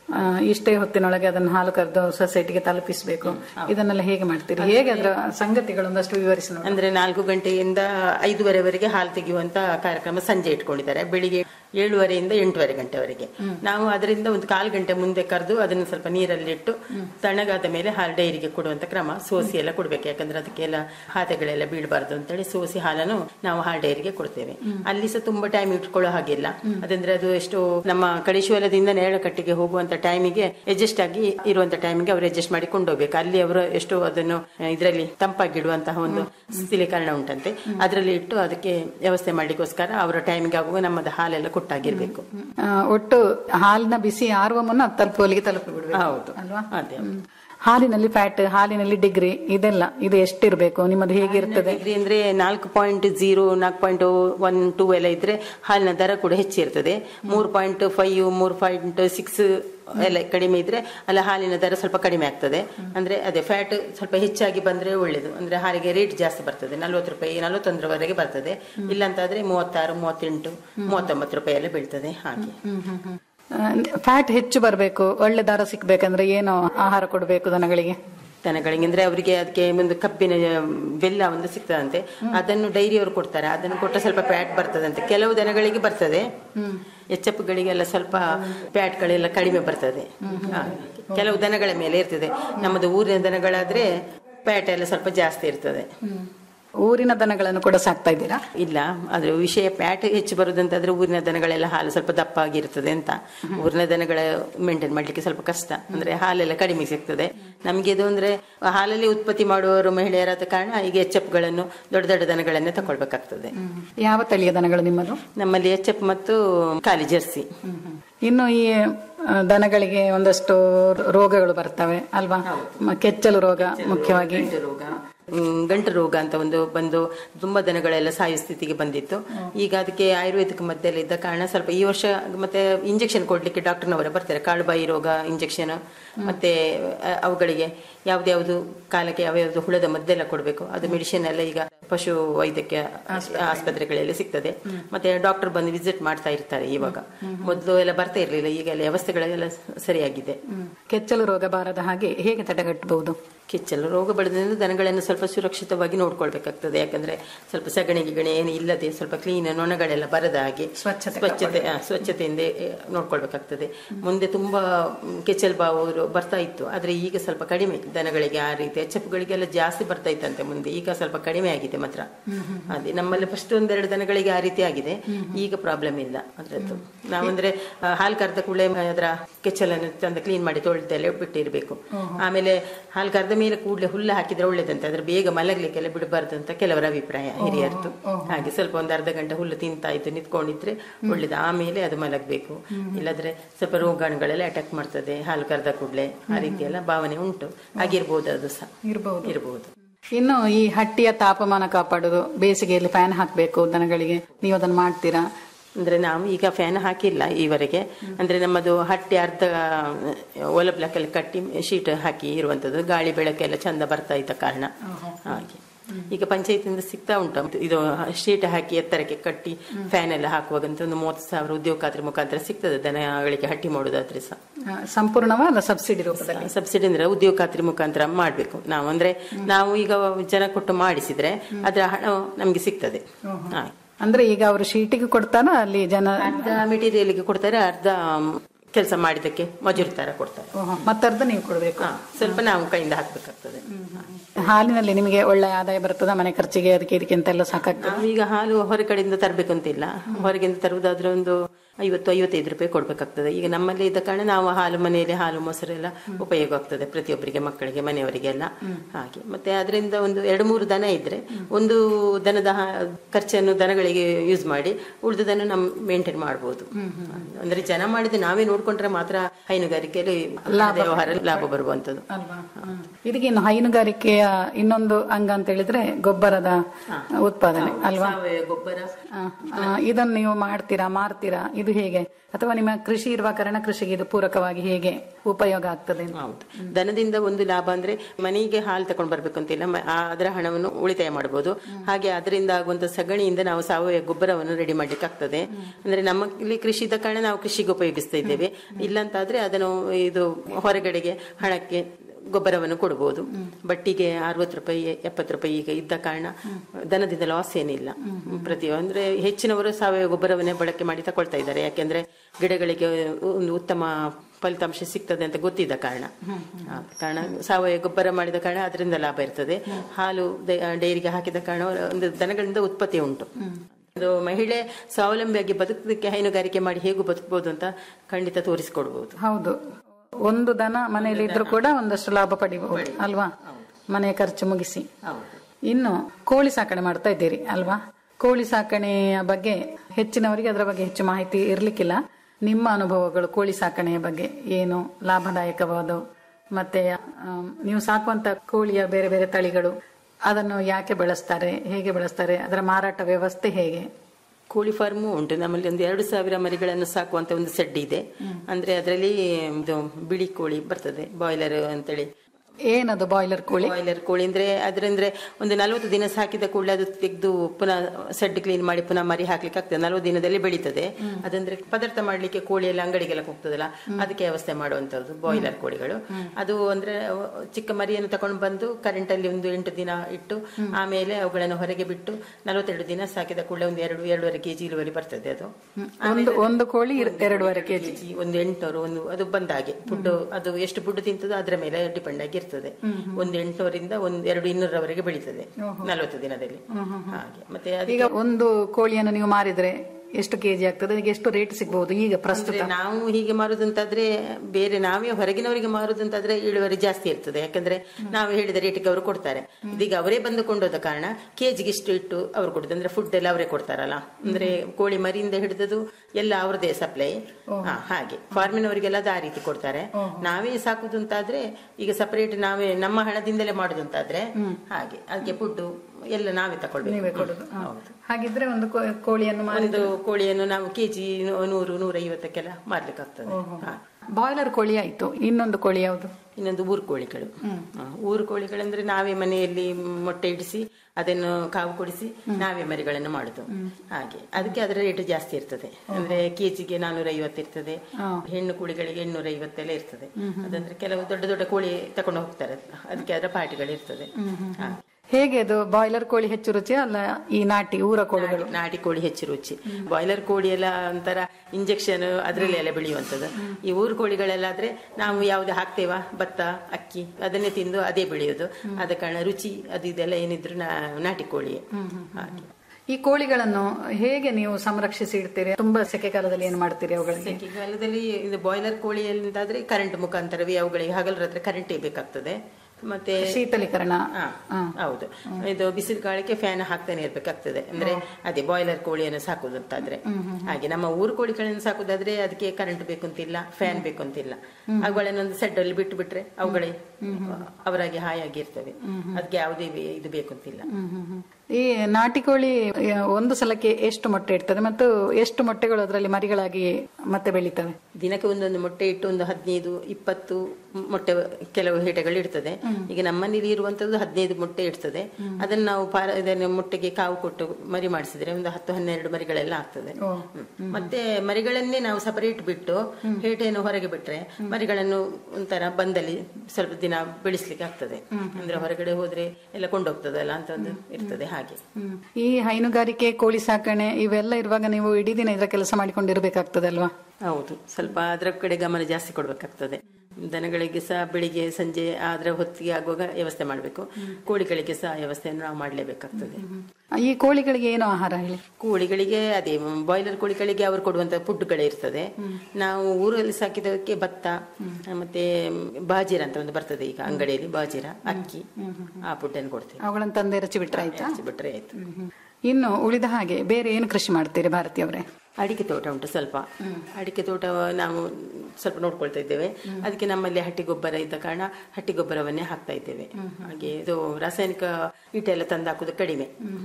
ಆ, ಇಷ್ಟೇ ಹೊತ್ತಿನೊಳಗೆ ಅದನ್ನು ಹಾಲು ಕರೆದು ಸೊಸೈಟಿಗೆ ತಲುಪಿಸಬೇಕು ಇದನ್ನೆಲ್ಲ ಹೇಗೆ ಮಾಡ್ತೀರಿ ಹೇಗೆ ಅದರ ಸಂಗತಿಗಳೊಂದಷ್ಟು ವಿವರಿಸಿ ನೋಡಿ
ಅಂದ್ರೆ ನಾಲ್ಕು ಗಂಟೆಯಿಂದ ಐದುವರೆವರೆಗೆ ಹಾಲು ತೆಗೆಯುವಂತ ಕಾರ್ಯಕ್ರಮ ಸಂಜೆ ಇಟ್ಕೊಂಡಿದ್ದಾರೆ ಬೆಳಿಗ್ಗೆ ಏಳುವರೆಯಿಂದ ಎಂಟೂವರೆ ಗಂಟೆವರೆಗೆ ನಾವು ಅದರಿಂದ ಒಂದು ಕಾಲು ಗಂಟೆ ಮುಂದೆ ಕರೆದು ಅದನ್ನು ಸ್ವಲ್ಪ ನೀರಲ್ಲಿಟ್ಟು ತಣ್ಣಗಾದ ಮೇಲೆ ಹಾಲು ಡೈರಿಗೆ ಕೊಡುವಂತ ಕ್ರಮ ಸೋಸಿ ಎಲ್ಲ ಕೊಡ್ಬೇಕು ಯಾಕಂದ್ರೆ ಅದಕ್ಕೆಲ್ಲ ಹಾತೆಗಳೆಲ್ಲ ಬೀಳಬಾರ್ದು ಅಂತೇಳಿ ಸೋಸಿ ಹಾಲನ್ನು ನಾವು ಹಾಲು ಡೈರಿಗೆ ಕೊಡ್ತೇವೆ ಅಲ್ಲಿ ಸಹ ತುಂಬಾ ಟೈಮ್ ಇಟ್ಕೊಳ್ಳೋ ಹಾಗಿಲ್ಲ ಅದಂದ್ರೆ ಅದು ಎಷ್ಟು ನಮ್ಮ ಕಡಿಶುವಲದಿಂದ ನೇರಳಕಟ್ಟಿಗೆ ಹೋಗುವಂತ ಟೈಮಿಗೆ ಅಡ್ಜಸ್ಟ್ ಆಗಿ ಇರುವಂತ ಟೈಮಿಗೆ ಅವರು ಅಡ್ಜಸ್ಟ್ ಮಾಡಿ ಕೊಂಡೋಗ್ಬೇಕು ಅಲ್ಲಿ ಅವರು ಎಷ್ಟು ಅದನ್ನು ಇದರಲ್ಲಿ ತಂಪಾಗಿಡುವಂತಹ ಒಂದು ಸ್ಥಿರೀಕರಣ ಉಂಟಂತೆ ಅದರಲ್ಲಿ ಇಟ್ಟು ಅದಕ್ಕೆ ವ್ಯವಸ್ಥೆ ಮಾಡ್ಲಿಕ್ಕೋಸ್ಕರ ಅವರ ಟೈಮಿಗೆ ಆಗುವ ನಮ್ಮದು ಹಾಲೆಲ್ಲ ಕೊಟ್ಟಾಗಿರ್ಬೇಕು
ಆ, ಒಟ್ಟು ಹಾಲಿನ ಬಿಸಿ ಆರುವ ಮುನ್ನ ತಲುಪುವಲ್ಲಿಗೆ ತಲುಪಿ ಬಿಡ್ಬೇಕು
ಹೌದು
ಅಲ್ವಾ
ಅದೇ
ಹ್ಮ್. ಹಾಲಿನಲ್ಲಿ ಫ್ಯಾಟ್ ಹಾಲಿನಲ್ಲಿ ಡಿಗ್ರಿ ಇದೆಲ್ಲ ಇದು ಎಷ್ಟಿರ್ಬೇಕು ನಿಮ್ಮದು ಹೇಗಿರ್ತದೆ
ಡಿಗ್ರಿ ಅಂದ್ರೆ ನಾಲ್ಕು ಪಾಯಿಂಟ್ ಜೀರೋ ನಾಲ್ಕು ಪಾಯಿಂಟ್ ಒನ್ ಟೂ ಎಲ್ಲ ಇದ್ರೆ ಹಾಲಿನ ದರ ಕೂಡ ಹೆಚ್ಚಿರ್ತದೆ ಮೂರು ಪಾಯಿಂಟ್ ಫೈವ್ ಮೂರು ಪಾಯಿಂಟ್ ಸಿಕ್ಸ್ ಎಲ್ಲ ಕಡಿಮೆ ಇದ್ರೆ ಅಲ್ಲ ಹಾಲಿನ ದರ ಸ್ವಲ್ಪ ಕಡಿಮೆ ಆಗ್ತದೆ ಅಂದ್ರೆ ಅದೇ ಫ್ಯಾಟ್ ಸ್ವಲ್ಪ ಹೆಚ್ಚಾಗಿ ಬಂದ್ರೆ ಒಳ್ಳೇದು ಅಂದ್ರೆ ಹಾಲಿಗೆ ರೇಟ್ ಜಾಸ್ತಿ ಬರ್ತದೆ ನಲ್ವತ್ತು ರೂಪಾಯಿ ನಲ್ವತ್ತೊಂದರವರೆಗೆ ಬರ್ತದೆ ಇಲ್ಲ ಅಂತಾದ್ರೆ ಮೂವತ್ತಾರು ಮೂವತ್ತೆಂಟು ಮೂವತ್ತೊಂಬತ್ತು ರೂಪಾಯಿ ಎಲ್ಲ ಬೀಳ್ತದೆ ಹಾಗೆ
ಫ್ಯಾಟ್ ಹೆಚ್ಚು ಬರಬೇಕು ಒಳ್ಳೆ ದರ ಸಿಕ್ಬೇಕಂದ್ರೆ ಏನು ಆಹಾರ ಕೊಡಬೇಕು ದನಗಳಿಗೆ
ದನಗಳಿಗೆ ಅಂದ್ರೆ ಅವರಿಗೆ ಅದಕ್ಕೆ ಒಂದು ಕಬ್ಬಿನ ಬೆಲ್ಲ ಒಂದು ಸಿಗ್ತದಂತೆ ಅದನ್ನು ಡೈರಿಯವರು ಕೊಡ್ತಾರೆ ಅದನ್ನು ಕೊಟ್ಟರೆ ಸ್ವಲ್ಪ ಪ್ಯಾಟ್ ಬರ್ತದಂತೆ ಕೆಲವು ದನಗಳಿಗೆ ಬರ್ತದೆ ಎಚ್ಚಪ್ಪುಗಳಿಗೆಲ್ಲ ಸ್ವಲ್ಪ ಪ್ಯಾಟ್ಗಳೆಲ್ಲ ಕಡಿಮೆ ಬರ್ತದೆ ಹಾ. ಕೆಲವು ದನಗಳ ಮೇಲೆ ಇರ್ತದೆ ನಮ್ಮದು ಊರಿನ ದನಗಳಾದ್ರೆ ಪ್ಯಾಟ್ ಎಲ್ಲ ಸ್ವಲ್ಪ ಜಾಸ್ತಿ ಇರ್ತದೆ
ಊರಿನ ದನಗಳನ್ನು ಕೂಡ ಸಾಕ್ತಾ ಇದ್ದೀರಾ
ಇಲ್ಲ ಅದ್ರ ವಿಷಯ ಪ್ಯಾಟ್ ಹೆಚ್ಚು ಬರುದಂತಾದ್ರೆ ಊರಿನ ದನಗಳೆಲ್ಲ ಹಾಲು ಸ್ವಲ್ಪ ದಪ್ಪ ಆಗಿರ್ತದೆ ಅಂತ ಊರಿನ ದನಗಳ ಮೇಂಟೈನ್ ಮಾಡ್ಲಿಕ್ಕೆ ಸ್ವಲ್ಪ ಕಷ್ಟ ಅಂದ್ರೆ ಹಾಲೆಲ್ಲ ಕಡಿಮೆ ಸಿಗ್ತದೆ ನಮ್ಗೆ ಇದು ಅಂದ್ರೆ ಹಾಲಲ್ಲಿ ಉತ್ಪತ್ತಿ ಮಾಡುವವರು ಮಹಿಳೆಯರಾದ ಕಾರಣ ಈಗ ಎಚ್ಚಪ್ಗಳನ್ನು ದೊಡ್ಡ ದೊಡ್ಡ ದನಗಳನ್ನೇ ತಗೊಳ್ಬೇಕಾಗ್ತದೆ
ಯಾವ ತಳಿಯ ದನಗಳು ನಿಮ್ಮದು
ನಮ್ಮಲ್ಲಿ ಎಚ್ಚಪ್ ಮತ್ತು ಖಾಲಿ ಜರ್ಸಿ
ಇನ್ನು ಈ ಆ, ದನಗಳಿಗೆ ಒಂದಷ್ಟು ರೋಗಗಳು ಬರ್ತವೆ ಅಲ್ವಾ ಮ- ಕೆಚ್ಚಲು ರೋಗ ಮುಖ್ಯವಾಗಿ
ಹ್ಮ್, ಗಂಟು ರೋಗ ಅಂತ ಒಂದು ಬಂದು ತುಂಬಾ ದನಗಳೆಲ್ಲ ಸಾಯೋ ಸ್ಥಿತಿಗೆ ಬಂದಿತ್ತು ಈಗ ಅದಕ್ಕೆ ಆಯುರ್ವೇದಿಕ್ ಮದ್ದೆಲ್ಲ ಇದ್ದ ಕಾರಣ ಸ್ವಲ್ಪ ಈ ವರ್ಷ ಮತ್ತೆ ಇಂಜೆಕ್ಷನ್ ಕೊಡ್ಲಿಕ್ಕೆ ಡಾಕ್ಟರ್ನವರೇ ಬರ್ತಾರೆ ಕಾಳುಬಾಯಿ ರೋಗ ಇಂಜೆಕ್ಷನ್ ಮತ್ತೆ ಅ, ಅವುಗಳಿಗೆ ಯಾವ್ದ್ಯಾವ್ದು ಕಾಲಕ್ಕೆ ಯಾವ್ಯಾವ್ದು ಹುಳದ ಮದ್ದೆಲ್ಲ ಕೊಡಬೇಕು ಅದು ಮೆಡಿಸಿನ್ ಎಲ್ಲ ಈಗ ಪಶು ವೈದ್ಯಕೀಯ ಆಸ್ಪತ್ರೆಗಳಲ್ಲಿ ಸಿಗ್ತದೆ ಮತ್ತೆ ಡಾಕ್ಟರ್ ಬಂದು ವಿಸಿಟ್ ಮಾಡ್ತಾ ಇರ್ತಾರೆ ಇವಾಗ ಮೊದಲು ಎಲ್ಲ ಬರ್ತಾ ಇರ್ಲಿಲ್ಲ ಈಗ ಎಲ್ಲ ವ್ಯವಸ್ಥೆಗಳೆಲ್ಲ ಸರಿಯಾಗಿದೆ
ಕೆಚ್ಚಲು ರೋಗ ಬಾರದ ಹಾಗೆ ಹೇಗೆ ತಡೆಗಟ್ಟಬಹುದು
ಕೆಚ್ಚಲು ರೋಗ ಬಡದಿಂದ ದನಗಳನ್ನು ಸ್ವಲ್ಪ ಸುರಕ್ಷಿತವಾಗಿ ನೋಡ್ಕೊಳ್ಬೇಕಾಗ್ತದೆ ಯಾಕಂದ್ರೆ ಸ್ವಲ್ಪ ಸಗಣಿ ಗಿಗಣಿ ಏನು ಇಲ್ಲದೆ ಸ್ವಲ್ಪ ಕ್ಲೀನ್ ನೊಣಗಳೆಲ್ಲ ಬರದ ಹಾಗೆ
ಸ್ವಚ್ಛತೆ
ಸ್ವಚ್ಛತೆ ಆ, ಸ್ವಚ್ಛತೆಯಿಂದ ಆ, ನೋಡ್ಕೊಳ್ಬೇಕಾಗ್ತದೆ ಮುಂದೆ ತುಂಬಾ ಮ್, ಕೆಚ್ಚಲು ಬಾವು ರೋ- ಬರ್ತಾ ಇತ್ತು ಆದ್ರೆ ಈಗ ಸ್ವಲ್ಪ ಕಡಿಮೆ ದನಗಳಿಗೆ ಆ ರೀತಿ ಎಚ್ಚಪ್ಪುಗಳಿಗೆಲ್ಲ ಜಾಸ್ತಿ ಬರ್ತಾ ಇತ್ತಂತೆ ಮುಂದೆ ಈಗ ಸ್ವಲ್ಪ ಕಡಿಮೆ ಆಗಿದೆ ಮಾತ್ರ ಅದೇ ನಮ್ಮಲ್ಲಿ ಫಸ್ಟ್ ಒಂದೆರಡು ದನಗಳಿಗೆ ಆ ರೀತಿ ಆಗಿದೆ ಈಗ ಪ್ರಾಬ್ಲಮ್ ಇಲ್ಲ ಅದ್ರದ್ದು ನಾವಂದ್ರೆ ಆ, ಹಾಲು ಕರೆದ ಕೂಡಲೇ ಅದರ ಕೆಚ್ಚಲನ್ನು ತಂದು ಕ್ಲೀನ್ ಮಾಡಿ ತೊಳೆದೆಲ್ಲ ಬಿಟ್ಟಿರ್ಬೇಕು ಆಮೇಲೆ ಹಾಲು ಕರೆದ ಮೇಲೆ ಕೂಡಲೇ ಹುಲ್ಲು ಹಾಕಿದ್ರೆ ಒಳ್ಳೇದಂತೆ ಅದ್ರ ಬೇಗ ಮಲಗ್ಲಿಕ್ಕೆಲ್ಲ ಬಿಡಬಾರ್ದು ಅಂತ ಕೆಲವರ ಅಭಿಪ್ರಾಯ ಹಿರಿಯರ್ದು ಹಾಗೆ ಸ್ವಲ್ಪ ಒಂದು ಅರ್ಧ ಗಂಟೆ ಹುಲ್ಲು ತಿಂತಾ ಇದ್ದು ನಿಂತ್ಕೊಂಡಿದ್ರೆ ಒಳ್ಳೇದು ಆಮೇಲೆ ಅದು ಮಲಗಬೇಕು ಇಲ್ಲದ್ರೆ ಸ್ವಲ್ಪ ರೋಗಾಣುಗಳೆಲ್ಲ ಅಟ್ಯಾಕ್ ಮಾಡ್ತದೆ ಹಾಲು ಕರೆದ ಕೂಡಲೇ ಆ ರೀತಿ ಎಲ್ಲ ಭಾವನೆ ಉಂಟು ಆಗಿರ್ಬೋದು ಅದು ಸಹ
ಇರಬಹುದು
ಇರಬಹುದು
ಇನ್ನು ಈ ಹಟ್ಟಿಯ ತಾಪಮಾನ ಕಾಪಾಡುದು ಬೇಸಿಗೆಯಲ್ಲಿ ಫ್ಯಾನ್ ಹಾಕಬೇಕು ದನಗಳಿಗೆ ನೀವು ಅದನ್ನು ಮಾಡ್ತೀರಾ
ಅಂದ್ರೆ ನಾವು ಈಗ ಫ್ಯಾನ್ ಹಾಕಿಲ್ಲ ಈವರೆಗೆ ಅಂದ್ರೆ ನಮ್ಮದು ಹಟ್ಟಿ ಅರ್ಧ ಒಲ ಬ್ಲಾಕಲ್ಲಿ ಕಟ್ಟಿ ಶೀಟ್ ಹಾಕಿ ಇರುವಂತದ್ದು ಗಾಳಿ ಬೆಳಕೆಲ್ಲ ಚಂದ ಬರ್ತಾ ಇದ್ದ ಕಾರಣ ಹಾಗೆ ಈಗ ಪಂಚಾಯತಿಂದ ಸಿಗ್ತಾ ಉಂಟು ಇದು ಶೀಟ್ ಹಾಕಿ ಎತ್ತರಕ್ಕೆ ಕಟ್ಟಿ ಫ್ಯಾನ್ ಎಲ್ಲ ಹಾಕುವಾಗಂತ ಒಂದು ಮೂವತ್ತು ಸಾವಿರ ಉದ್ಯೋಗ ಖಾತ್ರಿ ಮುಖಾಂತರ ಸಿಗ್ತದೆ ದನಗಳಿಗೆ ಹಟ್ಟಿ ಮಾಡುದಾದ್ರೆ ಸಹ
ಆ, ಸಂಪೂರ್ಣವಾದ ಸಬ್ಸಿಡಿ ರೂಪದಲ್ಲಿ
ಸಬ್ಸಿಡಿ ಅಂದ್ರೆ ಉದ್ಯೋಗ ಖಾತ್ರಿ ಮುಖಾಂತರ ಮಾಡ್ಬೇಕು ನಾವು ಅಂದ್ರೆ ನಾವು ಈಗ ಜನ ಕೊಟ್ಟು ಮಾಡಿಸಿದ್ರೆ ಅದರ ಹಣ ನಮ್ಗೆ ಸಿಗ್ತದೆ ಹಾಗೆ
ಅಂದ್ರೆ ಈಗ ಅವರು ಶೀಟಿಗೆ ಕೊಡ್ತಾರ ಅಲ್ಲಿ ಜನ
ಅರ್ಧ ಮೆಟೀರಿಯಲ್ಗೆ ಕೊಡ್ತಾರೆ ಅರ್ಧ ಕೆಲಸ ಮಾಡಿದಕ್ಕೆ ಮಜೂರಿ ತರ ಕೊಡ್ತಾರೆ
ಮತ್ತರ್ಧ ನೀವು ಕೊಡ್ಬೇಕು
ಹಾ, ಸ್ವಲ್ಪ ನಾವು ಕೈಯಿಂದ ಹಾಕ್ಬೇಕಾಗ್ತದೆ
ಹಾಲಿನಲ್ಲಿ ನಿಮಗೆ ಒಳ್ಳೆ ಆದಾಯ ಬರ್ತದ ಮನೆ ಖರ್ಚಿಗೆ ಅದಕ್ಕೆ ಇದಕ್ಕೆ ಅಂತೆಲ್ಲ ಸಾಕಾಗ್ತದೆ
ನಾವೀಗ ಹಾಲು ಹೊರ ಕಡೆಯಿಂದ ತರಬೇಕು ಅಂತಿಲ್ಲ ಹೊರಗಿಂದ ತರುವುದಾದ್ರೆ ಒಂದು ಐವತ್ತು ಐವತ್ತೈದು ರೂಪಾಯಿ ಕೊಡ್ಬೇಕಾಗ್ತದೆ ಈಗ ನಮ್ಮಲ್ಲಿ ಇದ್ದ ಕಾರಣ ನಾವು ಹಾಲು ಮನೆಯಲ್ಲಿ ಹಾಲು ಮೊಸರೆಲ್ಲ ಉಪಯೋಗ ಆಗ್ತದೆ ಪ್ರತಿಯೊಬ್ಬರಿಗೆ ಮಕ್ಕಳಿಗೆ ಮನೆಯವರಿಗೆಲ್ಲ ಹಾಗೆ ಮತ್ತೆ ಅದರಿಂದ ಒಂದು ಎರಡು ಮೂರು ದನ ಇದ್ರೆ ಒಂದು ದನದ ಹಾ- ಖರ್ಚನ್ನು ದನಗಳಿಗೆ ಯೂಸ್ ಮಾಡಿ ಉಳಿದದನ್ನು ನಮ್ ಮೇಂಟೈನ್ ಮಾಡ್ಬೋದು ಅಂದ್ರೆ ಜನ ಮಾಡಿದ್ರೆ ನಾವೇ ನೋಡ್ಕೊಂಡ್ರೆ ಮಾತ್ರ ಹೈನುಗಾರಿಕೆಯಲ್ಲಿ ವ್ಯವಹಾರ ಲಾಭ ಬರುವಂತದ್ದು
ಅಲ್ವಾ ಇದಕ್ಕೆ ಇನ್ನು ಹೈನುಗಾರಿಕೆಯ ಇನ್ನೊಂದು ಅಂಗ ಅಂತ ಹೇಳಿದ್ರೆ ಗೊಬ್ಬರದ ಉತ್ಪಾದನೆ ಅಲ್ವಾ
ಸಾವಯವ ಗೊಬ್ಬರ
ಆ, ಆ, ಇದನ್ನು ನೀವು ಮಾಡ್ತೀರಾ ಮಾರ್ತೀರಾ ಇದು ಹೇಗೆ ಅಥವಾ ನಿಮ್ಮ ಕೃಷಿ ಇರುವ ಕಾರಣ ಕೃಷಿಗೆ ಇದು ಪೂರಕವಾಗಿ ಹೇಗೆ ಉಪಯೋಗ ಆಗ್ತದೆ ಅಂತ?
ಹೌದು ದನದಿಂದ ಒಂದು ಲಾಭ ಅಂದ್ರೆ ಮನೆಗೆ ಹಾಲು ತಗೊಂಡು ಬರ್ಬೇಕು ಅಂತಿಲ್ಲ ಮ- ಆ- ಅದರ ಹಣವನ್ನು ಉಳಿತಾಯ ಮಾಡಬಹುದು ಹಾಗೆ ಅದರಿಂದ ಆಗುವಂತ ಸಗಣಿಯಿಂದ ನಾವು ಸಾವಯವ ಗೊಬ್ಬರವನ್ನು ರೆಡಿ ಮಾಡ್ಲಿಕ್ಕೆ ಆಗ್ತದೆ ಅಂದ್ರೆ ನಮ್ಮ ಇಲ್ಲಿ ಕೃಷಿ ಇದ್ದ ಕಾರಣ ನಾವು ಕೃಷಿಗೆ ಉಪಯೋಗಿಸ್ತಾ ಇದ್ದೇವೆ ಇಲ್ಲಂತಾದ್ರೆ ಅದನ್ನು ಇದು ಹೊರಗಡೆಗೆ ಹಣಕ್ಕೆ ಗೊಬ್ಬರವನ್ನು ಕೊಡಬಹುದು ಬಟ್ಟಿಗೆ ಅರವತ್ತು ರೂಪಾಯಿ ಎಪ್ಪತ್ತು ರೂಪಾಯಿ ಈಗ ಇದ್ದ ಕಾರಣ ದನದಿಂದ ಲಾಸ್ ಏನಿಲ್ಲ ಪ್ರತಿ ಅಂದ್ರೆ ಹೆಚ್ಚಿನವರು ಸಾವಯವ ಗೊಬ್ಬರವನ್ನೇ ಬಳಕೆ ಮಾಡಿ ತಗೊಳ್ತಾ ಇದ್ದಾರೆ ಯಾಕೆಂದ್ರೆ ಗಿಡಗಳಿಗೆ ಒಂದು ಉತ್ತಮ ಫಲಿತಾಂಶ ಸಿಗ್ತದೆ ಅಂತ ಗೊತ್ತಿದ್ದ ಕಾರಣ ಆ, ಕಾರಣ ಸಾವಯವ ಗೊಬ್ಬರ ಮಾಡಿದ ಕಾರಣ ಅದರಿಂದ ಲಾಭ ಇರ್ತದೆ ಹಾಲು ದ- ಡೈರಿಗೆ ಹಾಕಿದ ಕಾರಣ ಒಂದು ದನಗಳಿಂದ ಉತ್ಪತ್ತಿ ಉಂಟು ಒಂದು ಮಹಿಳೆ ಸ್ವಾವಲಂಬಿಯಾಗಿ ಬದುಕಲಿಕ್ಕೆ ಹೈನುಗಾರಿಕೆ ಮಾಡಿ ಹೇಗೂ ಬದುಕಬಹುದು ಅಂತ ಖಂಡಿತ ತೋರಿಸಿಕೊಡ್ಬಹುದು
ಹೌದು ಒಂದು ದನ ಮನೆಯಲ್ಲಿ ಇದ್ರೂ ಕೂಡ ಒಂದಷ್ಟು ಲಾಭ ಪಡಿಬಹುದು ಅಲ್ವಾ ಮನೆಯ ಖರ್ಚು ಮುಗಿಸಿ ಇನ್ನು ಕೋಳಿ ಸಾಕಣೆ ಮಾಡ್ತಾ ಇದ್ದೀರಿ ಅಲ್ವಾ ಕೋಳಿ ಸಾಕಣೆಯ ಬಗ್ಗೆ ಹೆಚ್ಚಿನವರಿಗೆ ಅದರ ಬಗ್ಗೆ ಹೆಚ್ಚು ಮಾಹಿತಿ ಇರ್ಲಿಕ್ಕಿಲ್ಲ ನಿಮ್ಮ ಅನುಭವಗಳು ಕೋಳಿ ಸಾಕಣೆಯ ಬಗ್ಗೆ ಏನು ಲಾಭದಾಯಕವಾದವು ಮತ್ತೆ ಆಮ್, ನೀವು ಸಾಕುವಂತ ಕೋಳಿಯ ಬೇರೆ ಬೇರೆ ತಳಿಗಳು ಅದನ್ನು ಯಾಕೆ ಬೆಳೆಸ್ತಾರೆ ಹೇಗೆ ಬೆಳೆಸ್ತಾರೆ ಅದರ ಮಾರಾಟ ವ್ಯವಸ್ಥೆ ಹೇಗೆ
ಕೋಳಿ ಫಾರ್ಮು ಉಂಟು ನಮ್ಮಲ್ಲಿ ಒಂದು ಎರಡು ಸಾವಿರ ಮರಿಗಳನ್ನು ಸಾಕುವಂತ ಒಂದು ಸೆಡ್ ಇದೆ ಅಂದ್ರೆ ಅದರಲ್ಲಿ ಇದು ಬಿಳಿ ಕೋಳಿ ಬರ್ತದೆ ಬಾಯ್ಲರ್ ಅಂತೇಳಿ
ಏನದು ಬಾಯ್ಲರ್ ಕೋಳಿ
ಬಾಯ್ಲರ್ ಕೋಳಿ ಅಂದ್ರೆ ಅದ್ರಂದ್ರೆ ಒಂದು ನಲವತ್ತು ದಿನ ಸಾಕಿದ ಕೂಡಲೇ ಅದು ತೆಗೆದು ಪುನಃ ಸೆಡ್ ಕ್ಲೀನ್ ಮಾಡಿ ಪುನಃ ಮರಿ ಹಾಕ್ಲಿಕ್ಕೆ ಆಗ್ತದೆ ನಲವತ್ತು ದಿನದಲ್ಲಿ ಬೆಳೀತದೆ ಅದಂದ್ರೆ ಪದಾರ್ಥ ಮಾಡ್ಲಿಕ್ಕೆ ಕೋಳಿ ಎಲ್ಲ ಅಂಗಡಿಗೆಲ್ಲ ಹೋಗ್ತದಲ್ಲ ಅದಕ್ಕೆ ವ್ಯವಸ್ಥೆ ಮಾಡುವಂತದ್ದು ಬಾಯ್ಲರ್ ಕೋಳಿಗಳು ಅದು ಅಂದ್ರೆ ಅವು ಚಿಕ್ಕ ಮರಿಯನ್ನು ತಕೊಂಡು ಬಂದು ಕರೆಂಟ್ ಅಲ್ಲಿ ಒಂದು ಎಂಟು ದಿನ ಇಟ್ಟು ಆಮೇಲೆ ಅವುಗಳನ್ನು ಹೊರಗೆ ಬಿಟ್ಟು ನಲವತ್ತೆರಡು ದಿನ ಸಾಕಿದ ಕೂಡಲೇ ಒಂದು ಎರಡು ಎರಡೂವರೆ ಕೆಜಿ ಇಳುವರಿ ಬರ್ತದೆ ಅದು
ಒಂದು ಒಂದು ಕೋಳಿ ಇರ್- ಎರಡೂವರೆ ಕೆಜಿ
ಕೆಜಿ ಒಂದು ಎಂಟುನೂರು ಒಂದು ಅದು ಬಂದ ಹಾಗೆ ಫುಡ್ ಅದು ಎಷ್ಟು ಫುಡ್ ತಿಂತದೋ ಅದರ ಮೇಲೆ ಡಿಪೆಂಡ್ ಆಗಿರ್ತದೆ ಒಂದು ಎಂಟುನೂರಿಂದ ಒಂದು ಎರಡು ಇನ್ನೂರವರೆಗೆ ಬೆಳೀತದೆ ನಲವತ್ತು ದಿನದಲ್ಲಿ ಹಾಗೆ ಮತ್ತೆ
ಈಗ
ಅದಕ್ಕೆ
ಒಂದು ಕೋಳಿಯನ್ನು ನೀವು ಮಾರಿದ್ರೆ ಎಷ್ಟು ಕೆಜಿ ಆಗ್ತದೆ ಅದಕ್ಕೆ ಎಷ್ಟು ರೇಟ್ ಸಿಗಬಹುದು ಈಗ ಪ್ರಸ್ತುತ
ಅಂದ್ರೆ ನಾವು ಹೀಗೆ ಮಾರುದಂತಾದ್ರೆ ಬೇರೆ ನಾವೇ ಹೊರಗಿನವರಿಗೆ ಮಾರುದಂತಾದ್ರೆ ಇಳುವರಿ ಜಾಸ್ತಿ ಇರ್ತದೆ ಯಾಕಂದ್ರೆ ನಾವು ಹೇಳಿದ ರೇಟಿಗೆ ಅವರು ಕೊಡ್ತಾರೆ ಇದೀಗ ಅವರೇ ಬಂದು ಕೊಂಡೋದ ಕಾರಣ ಕೆಜಿಗೆ ಇಷ್ಟು ಇಟ್ಟು ಅವ್ರು ಕೊಡುದು ಅಂದ್ರೆ ಫುಡ್ ಎಲ್ಲ ಅವರೇ ಕೊಡ್ತಾರಲ್ಲ ಅಂದ್ರೆ ಕೋಳಿ ಮರಿಯಿಂದ ಹಿಡಿದದು ಎಲ್ಲ ಅವ್ರದೇ ಸಪ್ಲೈ ಹಾಗೆ ಫಾರ್ಮಿನವರಿಗೆಲ್ಲ ಅದು ಆ ರೀತಿ ಕೊಡ್ತಾರೆ ನಾವೇ ಸಾಕುದು ಅಂತಾದ್ರೆ ಈಗ ಸಪರೇಟ್ ನಾವೇ ನಮ್ಮ ಹಣದಿಂದಲೇ ಮಾಡುದಂತಾದ್ರೆ ಹಾಗೆ ಅದಕ್ಕೆ ಫುಡ್ ಎಲ್ಲ ನಾವೇ ತಗೊಳ್ಬೇಕು
ನೀವೇ ಕೊಡುದು ಹ.
ಹೌದು
ಹಾಗಿದ್ರೆ ಒಂದು ಕೋ- ಕೋಳಿಯನ್ನು ಮಾರಿ
ಒಂದು ಕೋಳಿಯನ್ನು ನಾವು ಕೆಜಿ ನೂರು ನೂರ ಐವತ್ತಕ್ಕೆಲ್ಲ ಮಾರ್ಲಿಕ್ಕಾಗ್ತದೆ ಹಾ.
ಬಾಯ್ಲರ್ ಕೋಳಿ ಆಯ್ತು ಇನ್ನೊಂದು ಕೋಳಿ ಯಾವುದು
ಇನ್ನೊಂದು ಊರು ಕೋಳಿಗಳು ಹಾ, ಊರು ಕೋಳಿಗಳಂದ್ರೆ ನಾವೇ ಮನೆಯಲ್ಲಿ ಮೊಟ್ಟೆ ಇಡಿಸಿ ಅದನ್ನು ಕಾವು ಕೊಡಿಸಿ ನಾವೇ ಮರಿಗಳನ್ನು ಮಾಡುದು ಹಾಗೆ ಅದಕ್ಕೆ ಅದರ ರೇಟ್ ಜಾಸ್ತಿ ಇರ್ತದೆ ಅಂದ್ರೆ ಕೆಜಿಗೆ ನಾನೂರ ಐವತ್ತು ಇರ್ತದೆ ಹೆಣ್ಣು ಕೋಳಿಗಳಿಗೆ ಎಣ್ಣೂರ ಐವತ್ತೆಲ್ಲ ಇರ್ತದೆ ಅದಂದ್ರೆ ಕೆಲವು ದೊಡ್ಡ ದೊಡ್ಡ ಕೋಳಿ ತಕೊಂಡು ಹೋಗ್ತಾರೆ ಅದಕ್ಕೆ ಅದರ ಪಾರ್ಟಿಗಳು ಇರ್ತದೆ ಹಾ.
ಹೇಗೆ ಅದು ಬಾಯ್ಲರ್ ಕೋಳಿ ಹೆಚ್ಚು ರುಚಿ ಅಲ್ಲ ಈ ನಾಟಿ ಊರ ಕೋಳಿಗಳು
ನಾಟಿ ಕೋಳಿ ಹೆಚ್ಚು ರುಚಿ ಬಾಯ್ಲರ್ ಕೋಳಿ ಎಲ್ಲ ಒಂಥರ ಇಂಜೆಕ್ಷನ್ ಅದ್ರಲ್ಲಿ ಎಲ್ಲ ಬೆಳೆಯುವಂಥದ್ದು ಈ ಊರು ಕೋಳಿಗಳೆಲ್ಲ ಆದ್ರೆ ನಾವು ಯಾವ್ದು ಹಾಕ್ತೇವಾ ಭತ್ತ ಅಕ್ಕಿ ಅದನ್ನೇ ತಿಂದು ಅದೇ ಬೆಳೆಯೋದು ಆದ ಕಾರಣ ರುಚಿ ಅದು ಇದೆಲ್ಲ ಏನಿದ್ರು ನಾ- ನಾಟಿ ಕೋಳಿಯೇ ಹಾಗೆ
ಈ ಕೋಳಿಗಳನ್ನು ಹೇಗೆ ನೀವು ಸಂರಕ್ಷಿಸಿ ಇಡ್ತೀರಿ ತುಂಬಾ ಸೆಕೆ ಕಾಲದಲ್ಲಿ ಏನು ಮಾಡ್ತೀರಿ ಅವುಗಳಿಗೆ
ಕಾಲದಲ್ಲಿ ಇದು ಬಾಯ್ಲರ್ ಕೋಳಿ ಅಂತಾದ್ರೆ ಕರೆಂಟ್ ಮುಖಾಂತರವೇ ಅವುಗಳಿಗೆ ಹಗಲು ರಾತ್ರಿ ಕರೆಂಟೇ ಬೇಕಾಗ್ತದೆ ಮತ್ತೆ
ಶೀತಲೀಕರಣ
ಹಾ, ಹೌದು ಇದು ಬಿಸಿಲು ಕಾಳಕ್ಕೆ ಫ್ಯಾನ್ ಹಾಕ್ತಾನೆ ಇರ್ಬೇಕಾಗ್ತದೆ ಅಂದ್ರೆ ಅದೇ ಬಾಯ್ಲರ್ ಕೋಳಿಯನ್ನು ಸಾಕುದು ಅಂತಾದ್ರೆ ಹಾಗೆ ನಮ್ಮ ಊರು ಕೋಳಿಗಳನ್ನು ಸಾಕುದಾದ್ರೆ ಅದಕ್ಕೆ ಕರೆಂಟ್ ಬೇಕು ಅಂತಿಲ್ಲ ಫ್ಯಾನ್ ಬೇಕು ಅಂತಿಲ್ಲ ಅವುಗಳನ್ನೊಂದು ಸೆಡ್ ಅಲ್ಲಿ ಬಿಟ್ಟು ಬಿಟ್ರೆ ಅವುಗಳೇ ಅವರಾಗಿ ಹಾಯಾಗಿ ಇರ್ತವೆ ಅದಕ್ಕೆ ಯಾವುದೇ ಬೇ- ಇದು ಬೇಕು ಅಂತಿಲ್ಲ
ಈ ನಾಟಿ ಕೋಳಿ ಆ, ಒಂದು ಸಲಕ್ಕೆ ಎಷ್ಟು ಮೊಟ್ಟೆ ಇಡ್ತದೆ ಮತ್ತು ಎಷ್ಟು ಮೊಟ್ಟೆಗಳು ಅದರಲ್ಲಿ ಮರಿಗಳಾಗಿ ಮತ್ತೆ ಬೆಳೀತವೆ
ದಿನಕ್ಕೆ ಒಂದೊಂದು ಮೊಟ್ಟೆ ಇಟ್ಟು ಒಂದು ಹದಿನೈದು ಇಪ್ಪತ್ತು ಮೊಟ್ಟೆ ಕೆಲವು ಹೇಟಗಳು ಇಡ್ತದೆ ಈಗ ನಮ್ಮನೇಲಿ ಇರುವಂತದ್ದು ಹದಿನೈದು ಮೊಟ್ಟೆ ಇಡ್ತದೆ ಅದನ್ನ ನಾವು ಪಾರ ಇದನ್ನ ಮೊಟ್ಟೆಗೆ ಕಾವು ಕೊಟ್ಟು ಮರಿ ಮಾಡಿಸಿದ್ರೆ ಒಂದು ಹತ್ತು ಹನ್ನೆರಡು ಮರಿಗಳೆಲ್ಲ ಆಗ್ತದೆ ಹ್ಮ್. ಮತ್ತೆ ಮರಿಗಳನ್ನೇ ನಾವು ಸಪರೇಟ್ ಬಿಟ್ಟು ಹೇಟೆಯನ್ನು ಹೊರಗೆ ಬಿಟ್ರೆ ಮರಿಗಳನ್ನು ಒಂಥರ ಬಂದಲ್ಲಿ ಸ್ವಲ್ಪ ದಿನ ಬೆಳೆಸ್ಲಿಕ್ಕೆ ಆಗ್ತದೆ ಅಂದ್ರೆ ಹೊರಗಡೆ ಹೋದ್ರೆ ಎಲ್ಲ ಕೊಂಡೋಗ್ತದಲ್ಲ ಅಂತ ಒಂದು ಇರ್ತದೆ ಹಾಗೆ
ಈ ಹೈನುಗಾರಿಕೆ ಕೋಳಿ ಸಾಕಣೆ ಇವೆಲ್ಲ ಇರುವಾಗ ನೀವು ಇಡೀ ದಿನ ಇದರ ಕೆಲಸ ಮಾಡಿಕೊಂಡಿರ್ಬೇಕಾಗ್ತದಲ್ವಾ
ಹೌದು ಸ್ವಲ್ಪ ಅದರ ಕಡೆ ಗಮನ ಜಾಸ್ತಿ ಕೊಡ್ಬೇಕಾಗ್ತದೆ ದನಗಳಿಗೆ ಸಹ ಬೆಳಿಗ್ಗೆ ಸಂಜೆ ಅದರ ಹೊತ್ತಿಗೆ ಆಗುವಾಗ ವ್ಯವಸ್ಥೆ ಮಾಡಬೇಕು ಕೋಳಿಗಳಿಗೆ ಸಹ ವ್ಯವಸ್ಥೆಯನ್ನು ನಾವು ಮಾಡಲೇಬೇಕಾಗ್ತದೆ
ಈ ಕೋಳಿಗಳಿಗೆ ಏನು ಆಹಾರ ಹೇಳಿ
ಕೋಳಿಗಳಿಗೆ ಅದೇ ಬಾಯ್ಲರ್ ಕೋಳಿಗಳಿಗೆ ಅವರು ಕೊಡುವಂತ ಫುಡ್ಗಳೇ ಇರ್ತದೆ ನಾವು ಊರಲ್ಲಿ ಸಾಕಿದಕ್ಕೆ ಭತ್ತ ಮತ್ತೆ ಬಾಜಿರ ಅಂತ ಒಂದು ಬರ್ತದೆ ಈಗ ಅಂಗಡಿಯಲ್ಲಿ ಬಾಜಿರ ಅಕ್ಕಿ ಆ ಫುಡ್ ಅನ್ನು ಕೊಡ್ತೇವೆ
ಅವುಗಳನ್ನು ತಂದೆ ರಚಿ ಬಿಟ್ರೆ ಆಯ್ತಾ
ಹಚ್ಚಿ ಬಿಟ್ರೆ ಆಯ್ತು
ಇನ್ನು ಉಳಿದ ಹಾಗೆ ಬೇರೆ ಏನು ಕೃಷಿ ಮಾಡ್ತೀರಿ ಭಾರತೀಯವರೇ
ಅಡಿಕೆ ತೋಟ ಉಂಟು ಸ್ವಲ್ಪ ಅಡಿಕೆ ತೋಟ ನಾವು ಸ್ವಲ್ಪ ನೋಡ್ಕೊಳ್ತಾ ಇದ್ದೇವೆ ಅದಕ್ಕೆ ನಮ್ಮಲ್ಲಿ ಹಟ್ಟಿ ಗೊಬ್ಬರ ಇದ್ದ ಕಾರಣ ಹಟ್ಟಿ ಗೊಬ್ಬರವನ್ನೇ ಹಾಕ್ತಾ ಇದ್ದೇವೆ ಹಾಗೆ ಇದು ರಾಸಾಯನಿಕ ಈಟ ಎಲ್ಲ ತಂದು ಹಾಕುದು ಕಡಿಮೆ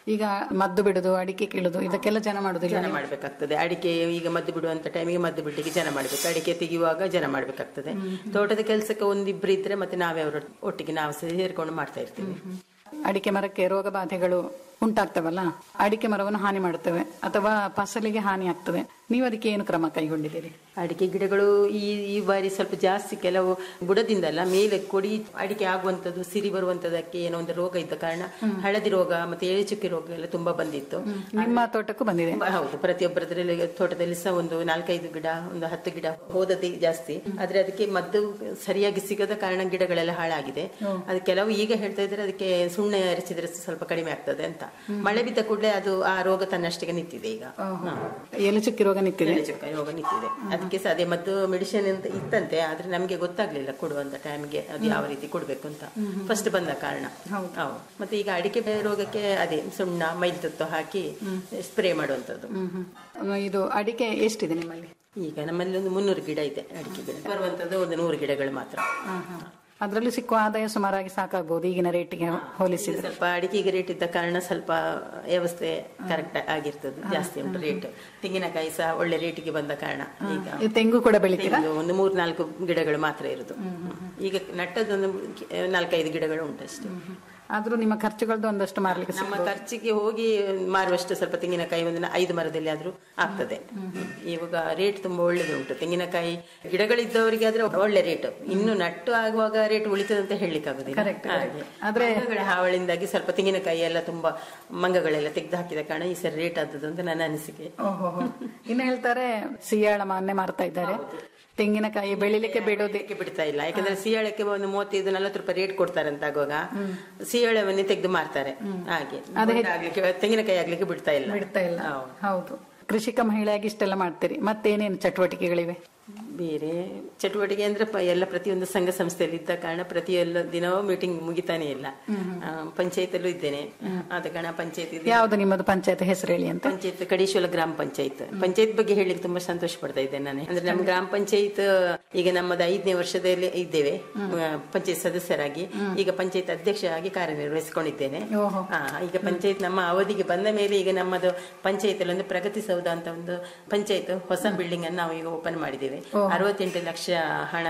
ಈಗ ಮದ್ದು ಬಿಡುದು ಅಡಿಕೆ ಕೀಳುದು ಇದಕ್ಕೆಲ್ಲ ಜನ ಮಾಡುದಿಲ್ಲ
ಜನ ಮಾಡ್ಬೇಕಾಗ್ತದೆ ಅಡಿಕೆ ಈಗ ಮದ್ದು ಬಿಡುವಂತ ಟೈಮಿಗೆ ಮದ್ದು ಬಿಡ್ಲಿಕ್ಕೆ ಜನ ಮಾಡ್ಬೇಕು ಅಡಿಕೆ ತೆಗೆಯುವಾಗ ಜನ ಮಾಡ್ಬೇಕಾಗ್ತದೆ ತೋಟದ ಕೆಲಸಕ್ಕೆ ಒಂದಿಬ್ರು ಇದ್ರೆ ಮತ್ತೆ ನಾವೇ ಅವರ ಒಟ್ಟಿಗೆ ನಾವು ಸೇರ್ಕೊಂಡು ಮಾಡ್ತಾ ಇರ್ತೀವಿ
ಅಡಿಕೆ ಮರಕ್ಕೆ ರೋಗ ಬಾಧೆಗಳು ಉಂಟಾಗ್ತವಲ್ಲ ಅಡಿಕೆ ಮರವನ್ನು ಹಾನಿ ಮಾಡುತ್ತವೆ ಅಥವಾ ಫಸಲಿಗೆ ಹಾನಿ ಆಗ್ತದೆ ನೀವು ಅದಕ್ಕೆ ಏನು ಕ್ರಮ ಕೈಗೊಂಡಿದ್ದೀರಿ
ಅಡಿಕೆ ಗಿಡಗಳು ಈ ಈ ಬಾರಿ ಸ್ವಲ್ಪ ಜಾಸ್ತಿ ಕೆಲವು ಬುಡದಿಂದಲ್ಲ ಮೇಲೆ ಕೊಡಿ ಅಡಿಕೆ ಆಗುವಂತದ್ದು ಸಿರಿ ಬರುವಂತದಕ್ಕೆ ಏನೋ ಒಂದು ರೋಗ ಇದ್ದ ಕಾರಣ ಹಳದಿ ರೋಗ ಮತ್ತೆ ಎಳೆಚುಕ್ಕಿ ರೋಗ ಎಲ್ಲ ತುಂಬಾ ಬಂದಿತ್ತು
ನಿಮ್ಮ ತೋಟಕ್ಕೂ ಬಂದಿದೆ
ಹೌದು ಪ್ರತಿಯೊಬ್ಬರದ್ರಲ್ಲಿ ತೋಟದಲ್ಲಿ ಸಹ ಒಂದು ನಾಲ್ಕೈದು ಗಿಡ ಒಂದು ಹತ್ತು ಗಿಡ ಹೋದದ್ದೇ ಜಾಸ್ತಿ ಆದ್ರೆ ಅದಕ್ಕೆ ಮದ್ದು ಸರಿಯಾಗಿ ಸಿಗದ ಕಾರಣ ಗಿಡಗಳೆಲ್ಲ ಹಾಳಾಗಿದೆ ಅದು ಕೆಲವು ಈಗ ಹೇಳ್ತಾ ಇದ್ರೆ ಅದಕ್ಕೆ ಸುಣ್ಣ ಎರಚಿದ್ರೆ ಸ್ವಲ್ಪ ಕಡಿಮೆ ಆಗ್ತದೆ ಅಂತ ಮಳೆ ಬಿದ್ದ ಕೂಡಲೇ ಅದು ಆ ರೋಗ ತನ್ನಷ್ಟಿಗೆ ನಿಂತಿದೆ ಈಗ ಹಾ.
ಎಲೆ ಚುಕ್ಕಿ ರೋಗ ನಿಂತಿದೆ
ಎಲೆಚುಕ್ಕ ರೋಗ ನಿಂತಿದೆ ಅದಕ್ಕೆ ಸಹ ಅದೇ ಮದ್ದು ಮೆಡಿಸಿನ್ ಅಂತ ಇತ್ತಂತೆ ಆದ್ರೆ ನಮ್ಗೆ ಗೊತ್ತಾಗ್ಲಿಲ್ಲ ಕೊಡುವಂತ ಟೈಮ್ಗೆ ಅದು ಯಾವ ರೀತಿ ಕೊಡ್ಬೇಕು ಅಂತ ಫಸ್ಟ್ ಬಂದ ಕಾರಣ ಹೌದು ಮತ್ತೆ ಈಗ ಅಡಿಕೆ ರೋಗಕ್ಕೆ ಅದೇ ಸುಣ್ಣ ಮೈಲ್ತುತ್ತು ಹಾಕಿ ಸ್ಪ್ರೇ ಮಾಡುವಂತದ್ದು
ಹ್ಮ್ ಹ್ಮ್. ಇದು ಅಡಿಕೆ ಎಷ್ಟಿದೆ ನಿಮ್ಮಲ್ಲಿ
ಈಗ ನಮ್ಮಲ್ಲಿ ಒಂದು ಮುನ್ನೂರು ಗಿಡ ಇದೆ ಅಡಿಕೆ ಗಿಡ ಬರುವಂತದ್ದು ಒಂದು ನೂರು ಗಿಡಗಳು ಮಾತ್ರ
ಅದರಲ್ಲಿ ಸಿಕ್ಕುವ ಆದಾಯ ಸುಮಾರಾಗಿ ಸಾಕಾಗಬಹುದು ಈಗಿನ ರೇಟಿಗೆ ಹೋಲಿಸಿದ್ರೆ
ಸ್ವಲ್ಪ ಅಡಿಕೆಗೆ ರೇಟ್ ಇದ್ದ ಕಾರಣ ಸ್ವಲ್ಪ ವ್ಯವಸ್ಥೆ ಕರೆಕ್ಟ್ ಆಗಿರ್ತದೆ ಜಾಸ್ತಿ ಉಂಟು ರೇಟ್ ತೆಂಗಿನಕಾಯಿ ಸಹ ಒಳ್ಳೆ ರೇಟಿಗೆ ಬಂದ ಕಾರಣ ಈಗ
ಈ ತೆಂಗು ಕೂಡ ಬೆಳಿತೀರಾ
ತೆಂಗು ಒಂದು ಮೂರ್ ನಾಲ್ಕು ಗಿಡಗಳು ಮಾತ್ರ ಇರುದು ಈಗ ನಟ್ಟದೊಂದು ನಾಲ್ಕೈದು ಗಿಡಗಳು ಉಂಟು ಅಷ್ಟೇ
ಆದ್ರೂ ನಿಮ್ಮ ಖರ್ಚುಗಳದ್ದು ಒಂದಷ್ಟು ಮಾರ್ಲಿಕ್ಕೆ
ನಮ್ಮ ಖರ್ಚಿಗೆ ಹೋಗಿ ಮಾರುವಷ್ಟು ಸ್ವಲ್ಪ ತೆಂಗಿನಕಾಯಿ ಒಂದು ಐದು ಮರದಲ್ಲಿ ಆದ್ರೂ ಆಗ್ತದೆ ಇವಾಗ ರೇಟ್ ತುಂಬಾ ಒಳ್ಳೇದು ಉಂಟು ತೆಂಗಿನಕಾಯಿ ಗಿಡಗಳಿದ್ದವರಿಗೆ ಆದ್ರೆ ಒಳ್ಳೆ ರೇಟ್ ಇನ್ನು ನಟ್ಟು ಆಗುವಾಗ ರೇಟ್ ಉಳಿತದೆ ಅಂತ ಹೇಳಲಿಕ್ಕೆ ಆಗುದಿಲ್ಲ ಹಾಗೆ
ಆದ್ರೆ
ಮಂಗಗಳ ಹಾವಳಿಂದಾಗಿ ಸ್ವಲ್ಪ ತೆಂಗಿನಕಾಯಿ ಎಲ್ಲ ತುಂಬಾ ಮಂಗಗಳೆಲ್ಲ ತೆಗೆದು ಹಾಕಿದ ಕಾರಣ ಈ ಸರಿ ರೇಟ್ ಆದದ್ದು ಅಂತ ನನ್ನ ಅನಿಸಿಕೆ
ಓಹೋ ಇನ್ನು ಹೇಳ್ತಾರೆ ಸಿಯಾಳ ಮಾನ್ಯ ಮಾರ್ತಾ ಇದ್ದಾರೆ ತೆಂಗಿನಕಾಯಿ ಬೆಳಿಲಿಕ್ಕೆ ಬಿಡೋದೇ
ತೆಗಿಲಿಕ್ಕೆ ಬಿಡ್ತಾ ಇಲ್ಲ ಯಾಕಂದ್ರೆ ಸಿಯಾಳಕ್ಕೆ ಒಂದು ಮೂವತ್ತೈದು ನಲವತ್ತು ರೂಪಾಯಿ ರೇಟ್ ಕೊಡ್ತಾರೆ ಅಂತ ಆಗುವಾಗ ಸಿಯಾಳವನ್ನೇ ತೆಗೆದು ಮಾರ್ತಾರೆ ಹಾಗೆ ಆಗ್ಲಿಕ್ಕೆ ತೆಂಗಿನಕಾಯಿ ಆಗ್ಲಿಕ್ಕೆ ಬಿಡ್ತಾ ಇಲ್ಲ
ಬಿಡ್ತಾ ಇಲ್ಲ ಹೌದು ಕೃಷಿಕ ಮಹಿಳೆಯಾಗಿ ಇಷ್ಟೆಲ್ಲ ಮಾಡ್ತೀರಿ ಮತ್ತೇನೇನು ಚಟುವಟಿಕೆಗಳಿವೆ
ಬೇರೆ ಚಟುವಟಿಕೆ ಅಂದ್ರೆ ಪ- ಎಲ್ಲ ಪ್ರತಿಯೊಂದು ಸಂಘ ಸಂಸ್ಥೆಯಲ್ಲಿ ಇದ್ದ ಕಾರಣ ಪ್ರತಿಯೊಂದು ದಿನವೂ ಮೀಟಿಂಗ್ ಮುಗಿತಾನೆ ಇಲ್ಲ ಪಂಚಾಯತಲ್ಲೂ ಇದ್ದೇನೆ ಆದ ಕಾರಣ ಪಂಚಾಯತ್
ಯಾವ್ದು ನಿಮ್ಮದು ಪಂಚಾಯತ್ ಹೆಸರು ಹೇಳಿ ಅಂತ
ಪಂಚಾಯತ್ ಕಡೀಶ್ವರ ಗ್ರಾಮ ಪಂಚಾಯತ್ ಪಂಚಾಯತ್ ಬಗ್ಗೆ ಹೇಳಿಕ್ಕೆ ತುಂಬಾ ಸಂತೋಷ ಪಡ್ತಾ ಇದ್ದೇನೆ ನಾನು ಅಂದ್ರೆ ನಮ್ಮ ಗ್ರಾಮ ಪಂಚಾಯತ್ ಈಗ ನಮ್ಮದು ಐದನೇ ವರ್ಷದಲ್ಲಿ ಇದ್ದೇವೆ ಪಂಚಾಯತ್ ಸದಸ್ಯರಾಗಿ ಈಗ ಪಂಚಾಯತ್ ಅಧ್ಯಕ್ಷ ಆಗಿ ಕಾರ್ಯನಿರ್ವಹಿಸಿಕೊಂಡಿದ್ದೇನೆ
ಓಹೋ.
ಆ, ಈಗ ಪಂಚಾಯತ್ ನಮ್ಮ ಅವಧಿಗೆ ಬಂದ ಮೇಲೆ ಈಗ ನಮ್ಮದು ಪಂಚಾಯತ್ ಅಲ್ಲಿ ಒಂದು ಪ್ರಗತಿ ಸೌಧ ಅಂತ ಒಂದು ಪಂಚಾಯತ್ ಹೊಸ ಬಿಲ್ಡಿಂಗ್ ಅನ್ನು ನಾವು ಈಗ ಓಪನ್ ಮಾಡಿದ್ದೇವೆ ಅರವತ್ತೆಂಟು ಲಕ್ಷ ಹಣ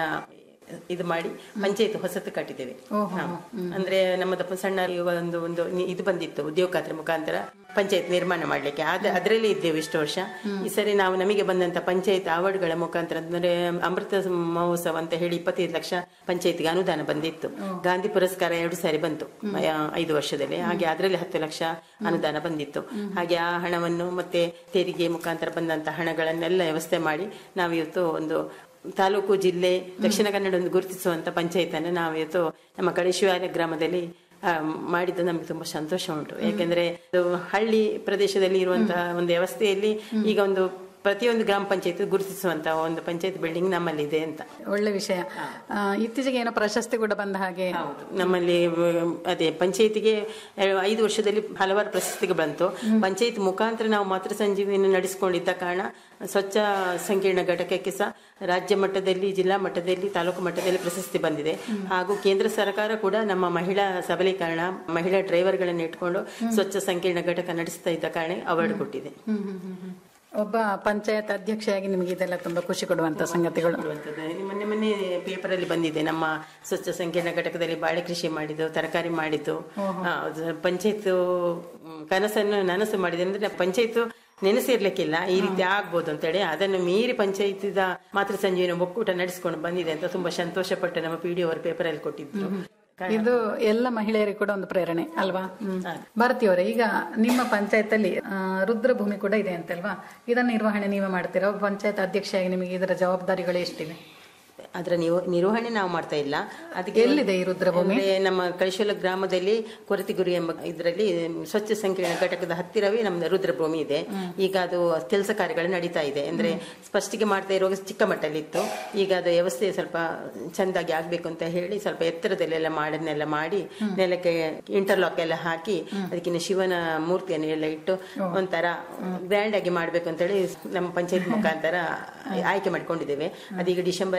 ಇದು ಮಾಡಿ ಪಂಚಾಯತ್ ಹೊಸತು ಕಟ್ಟಿದ್ದೇವೆ ಹಾ. ಅಂದ್ರೆ ನಮ್ಮದು ಸಣ್ಣ ಒಂದು ಒಂದು ನಿ- ಇದು ಬಂದಿತ್ತು ಉದ್ಯೋಗ ಖಾತ್ರಿ ಮುಖಾಂತರ ಪಂಚಾಯತ್ ನಿರ್ಮಾಣ ಮಾಡ್ಲಿಕ್ಕೆ ಆದ ಅದರಲ್ಲೇ ಇದ್ದೇವೆ ಇಷ್ಟು ವರ್ಷ ಈ ಸರಿ ನಾವು ನಮಗೆ ಬಂದಂತ ಪಂಚಾಯತ್ ಅವಾರ್ಡ್ಗಳ ಮುಖಾಂತರ ಅಂದ್ರೆ ಅಮೃತ ಮಹೋತ್ಸವ ಅಂತ ಹೇಳಿ ಇಪ್ಪತ್ತೈದು ಲಕ್ಷ ಪಂಚಾಯತ್ಗೆ ಅನುದಾನ ಬಂದಿತ್ತು ಗಾಂಧಿ ಪುರಸ್ಕಾರ ಎರಡು ಸಾರಿ ಬಂತು ಆ, ಐದು ವರ್ಷದಲ್ಲಿ ಹಾಗೆ ಅದರಲ್ಲಿ ಹತ್ತು ಲಕ್ಷ ಅನುದಾನ ಬಂದಿತ್ತು ಹಾಗೆ ಆ ಹಣವನ್ನು ಮತ್ತೆ ತೆರಿಗೆ ಮುಖಾಂತರ ಬಂದಂತ ಹಣಗಳನ್ನೆಲ್ಲ ವ್ಯವಸ್ಥೆ ಮಾಡಿ ನಾವು ಇವತ್ತು ಒಂದು ತಾಲೂಕು ಜಿಲ್ಲೆ ದಕ್ಷಿಣ ಕನ್ನಡ ಒಂದು ಗುರುತಿಸುವಂತ ಪಂಚಾಯತ್ ಅನ್ನು ನಾವು ಇವತ್ತು ನಮ್ಮ ಕಳೇಶ್ವರ ಗ್ರಾಮದಲ್ಲಿ ಆ, ಮಾಡಿದ್ದು ನಮಗೆ ತುಂಬಾ ಸಂತೋಷ ಉಂಟು ಯಾಕೆಂದ್ರೆ ಇದು ಹಳ್ಳಿ ಪ್ರದೇಶದಲ್ಲಿ ಇರುವಂತಹ ಒಂದು ವ್ಯವಸ್ಥೆಯಲ್ಲಿ ಈಗ ಒಂದು ಪ್ರತಿಯೊಂದು ಗ್ರಾಮ ಪಂಚಾಯತ್ ಗುರುತಿಸುವಂತಹ ಒಂದು ಪಂಚಾಯತ್ ಬಿಲ್ಡಿಂಗ್ ನಮ್ಮಲ್ಲಿ ಇದೆ ಅಂತ
ಒಳ್ಳೆ ವಿಷಯ ಆ, ಇತ್ತೀಚೆಗೆ ಏನೋ ಪ್ರಶಸ್ತಿ ಕೂಡ ಬಂದ ಹಾಗೆ
ನಮ್ಮಲ್ಲಿ ಮ್, ಅದೇ ಪಂಚಾಯತಿಗೆ ಐದು ವರ್ಷದಲ್ಲಿ ಹಲವಾರು ಪ್ರಶಸ್ತಿಗೆ ಬಂತು ಪಂಚಾಯತ್ ಮುಖಾಂತರ ನಾವು ಮಾತೃ ಸಂಜೀವಿಯನ್ನು ನಡೆಸಿಕೊಂಡಿದ್ದ ಕಾರಣ ಸ್ವಚ್ಛ ಸಂಕೀರ್ಣ ಘಟಕಕ್ಕೆ ಸಹ ರಾಜ್ಯ ಮಟ್ಟದಲ್ಲಿ ಜಿಲ್ಲಾ ಮಟ್ಟದಲ್ಲಿ ತಾಲೂಕು ಮಟ್ಟದಲ್ಲಿ ಪ್ರಶಸ್ತಿ ಬಂದಿದೆ ಹಾಗೂ ಕೇಂದ್ರ ಸರ್ಕಾರ ಕೂಡ ನಮ್ಮ ಮಹಿಳಾ ಸಬಲೀಕರಣ ಮಹಿಳಾ ಡ್ರೈವರ್ಗಳನ್ನು ಇಟ್ಕೊಂಡು ಸ್ವಚ್ಛ ಸಂಕೀರ್ಣ ಘಟಕ ನಡೆಸ್ತಾ ಇದ್ದ ಕಾರಣ ಅವಾರ್ಡ್ ಕೊಟ್ಟಿದೆ
ಒಬ್ಬ ಪಂಚಾಯತ್ ಅಧ್ಯಕ್ಷೆಯಾಗಿ ನಿಮಗೆ ಇದೆಲ್ಲ ತುಂಬಾ ಖುಷಿ ಕೊಡುವಂತ ಸಂಗತಿಗಳು
ಮೊನ್ನೆ ಮೊನ್ನೆ ಪೇಪರ್ ಅಲ್ಲಿ ಬಂದಿದೆ ನಮ್ಮ ಸ್ವಚ್ಛ ಸಂಕೀರ್ಣ ಘಟಕದಲ್ಲಿ ಬಾಳೆ ಕೃಷಿ ಮಾಡಿದ್ದು ತರಕಾರಿ ಮಾಡಿದ್ದು ಪಂಚಾಯತ್ ಕನಸನ್ನು ನನಸು ಮಾಡಿದೆ ಅಂದ್ರೆ ಪಂಚಾಯತ್ ನೆನೆಸಿರ್ಲಿಕ್ಕಿಲ್ಲ ಈ ರೀತಿ ಆಗ್ಬೋದು ಅಂತೇಳಿ ಅದನ್ನು ಮೀರಿ ಪಂಚಾಯತ್ ಮಾತೃ ಸಂಜೀವಿನ ಒಕ್ಕೂಟ ನಡೆಸಿಕೊಂಡು ಬಂದಿದೆ ಅಂತ ತುಂಬಾ ಸಂತೋಷ ಪಟ್ಟು ನಮ್ಮ ಪಿ ಡಿ ಅವರು ಪೇಪರ್ ಅಲ್ಲಿ ಕೊಟ್ಟಿದ್ರು
ಇದು ಎಲ್ಲ ಮಹಿಳೆಯರಿಗೆ ಕೂಡ ಒಂದು ಪ್ರೇರಣೆ ಅಲ್ವಾ ಭಾರತೀಯವರೇ ಈಗ ನಿಮ್ಮ ಪಂಚಾಯತ್ ಅಲ್ಲಿ ಆ, ರುದ್ರಭೂಮಿ ಕೂಡ ಇದೆ ಅಂತಲ್ವಾ ಇದನ್ನ ನಿರ್ವಹಣೆ ನೀವೇ ಮಾಡ್ತೀರಾ ಒಬ್ಬ ಪಂಚಾಯತ್ ಅಧ್ಯಕ್ಷೆಯಾಗಿ ನಿಮಗೆ ಇದರ ಜವಾಬ್ದಾರಿಗಳು ಎಷ್ಟಿವೆ
ಅದರ ನಿವ ನಿರ್ವಹಣೆ ನಾವು ಮಾಡ್ತಾ ಇಲ್ಲ ಅದಕ್ಕೆ
ಎಲ್ಲಿದೆ ಈ ರುದ್ರಭೂಮಿ?
ಅಂದ್ರೆ ನಮ್ಮ ಕಳಿಶೋಲ ಗ್ರಾಮದಲ್ಲಿ ಕೊರತಿಗುರಿ ಎಂಬ ಇದರಲ್ಲಿ ಸ್ವಚ್ಛ ಸಂಕೀರ್ಣ ಘಟಕದ ಹತ್ತಿರವೇ ನಮ್ದು ರುದ್ರಭೂಮಿ ಇದೆ ಈಗ ಅದು ಕೆಲಸ ಕಾರ್ಯಗಳು ನಡೀತಾ ಇದೆ ಅಂದ್ರೆ ಫಸ್ಟಿಗೆ ಮಾಡ್ತಾ ಇರುವಾಗ ಚಿಕ್ಕ ಮಟ್ಟದಲ್ಲಿ ಇತ್ತು ಈಗ ಅದು ವ್ಯವಸ್ಥೆ ಸ್ವಲ್ಪ ಚೆಂದಾಗಿ ಆಗ್ಬೇಕು ಅಂತ ಹೇಳಿ ಸ್ವಲ್ಪ ಎತ್ತರದಲ್ಲೆಲ್ಲ ಮಾಡನ್ನೆಲ್ಲ ಮಾಡಿ ನೆಲಕ್ಕೆ ಇಂಟರ್ಲಾಕ್ ಎಲ್ಲ ಹಾಕಿ ಅದಕ್ಕಿನ್ನ ಶಿವನ ಮೂರ್ತಿಯನ್ನು ಎಲ್ಲ ಇಟ್ಟು ಒಂಥರ ಗ್ರ್ಯಾಂಡ್ ಆಗಿ ಮಾಡ್ಬೇಕು ಅಂತ ಹೇಳಿ ನಮ್ಮ ಪಂಚಾಯತ್ ಮುಖಾಂತರ ಆಯ್ಕೆ ಮಾಡ್ಕೊಂಡಿದ್ದೇವೆ ಅದೀಗ ಡಿಸೆಂಬರ್ ಅಲ್ಲಿ ಅದರ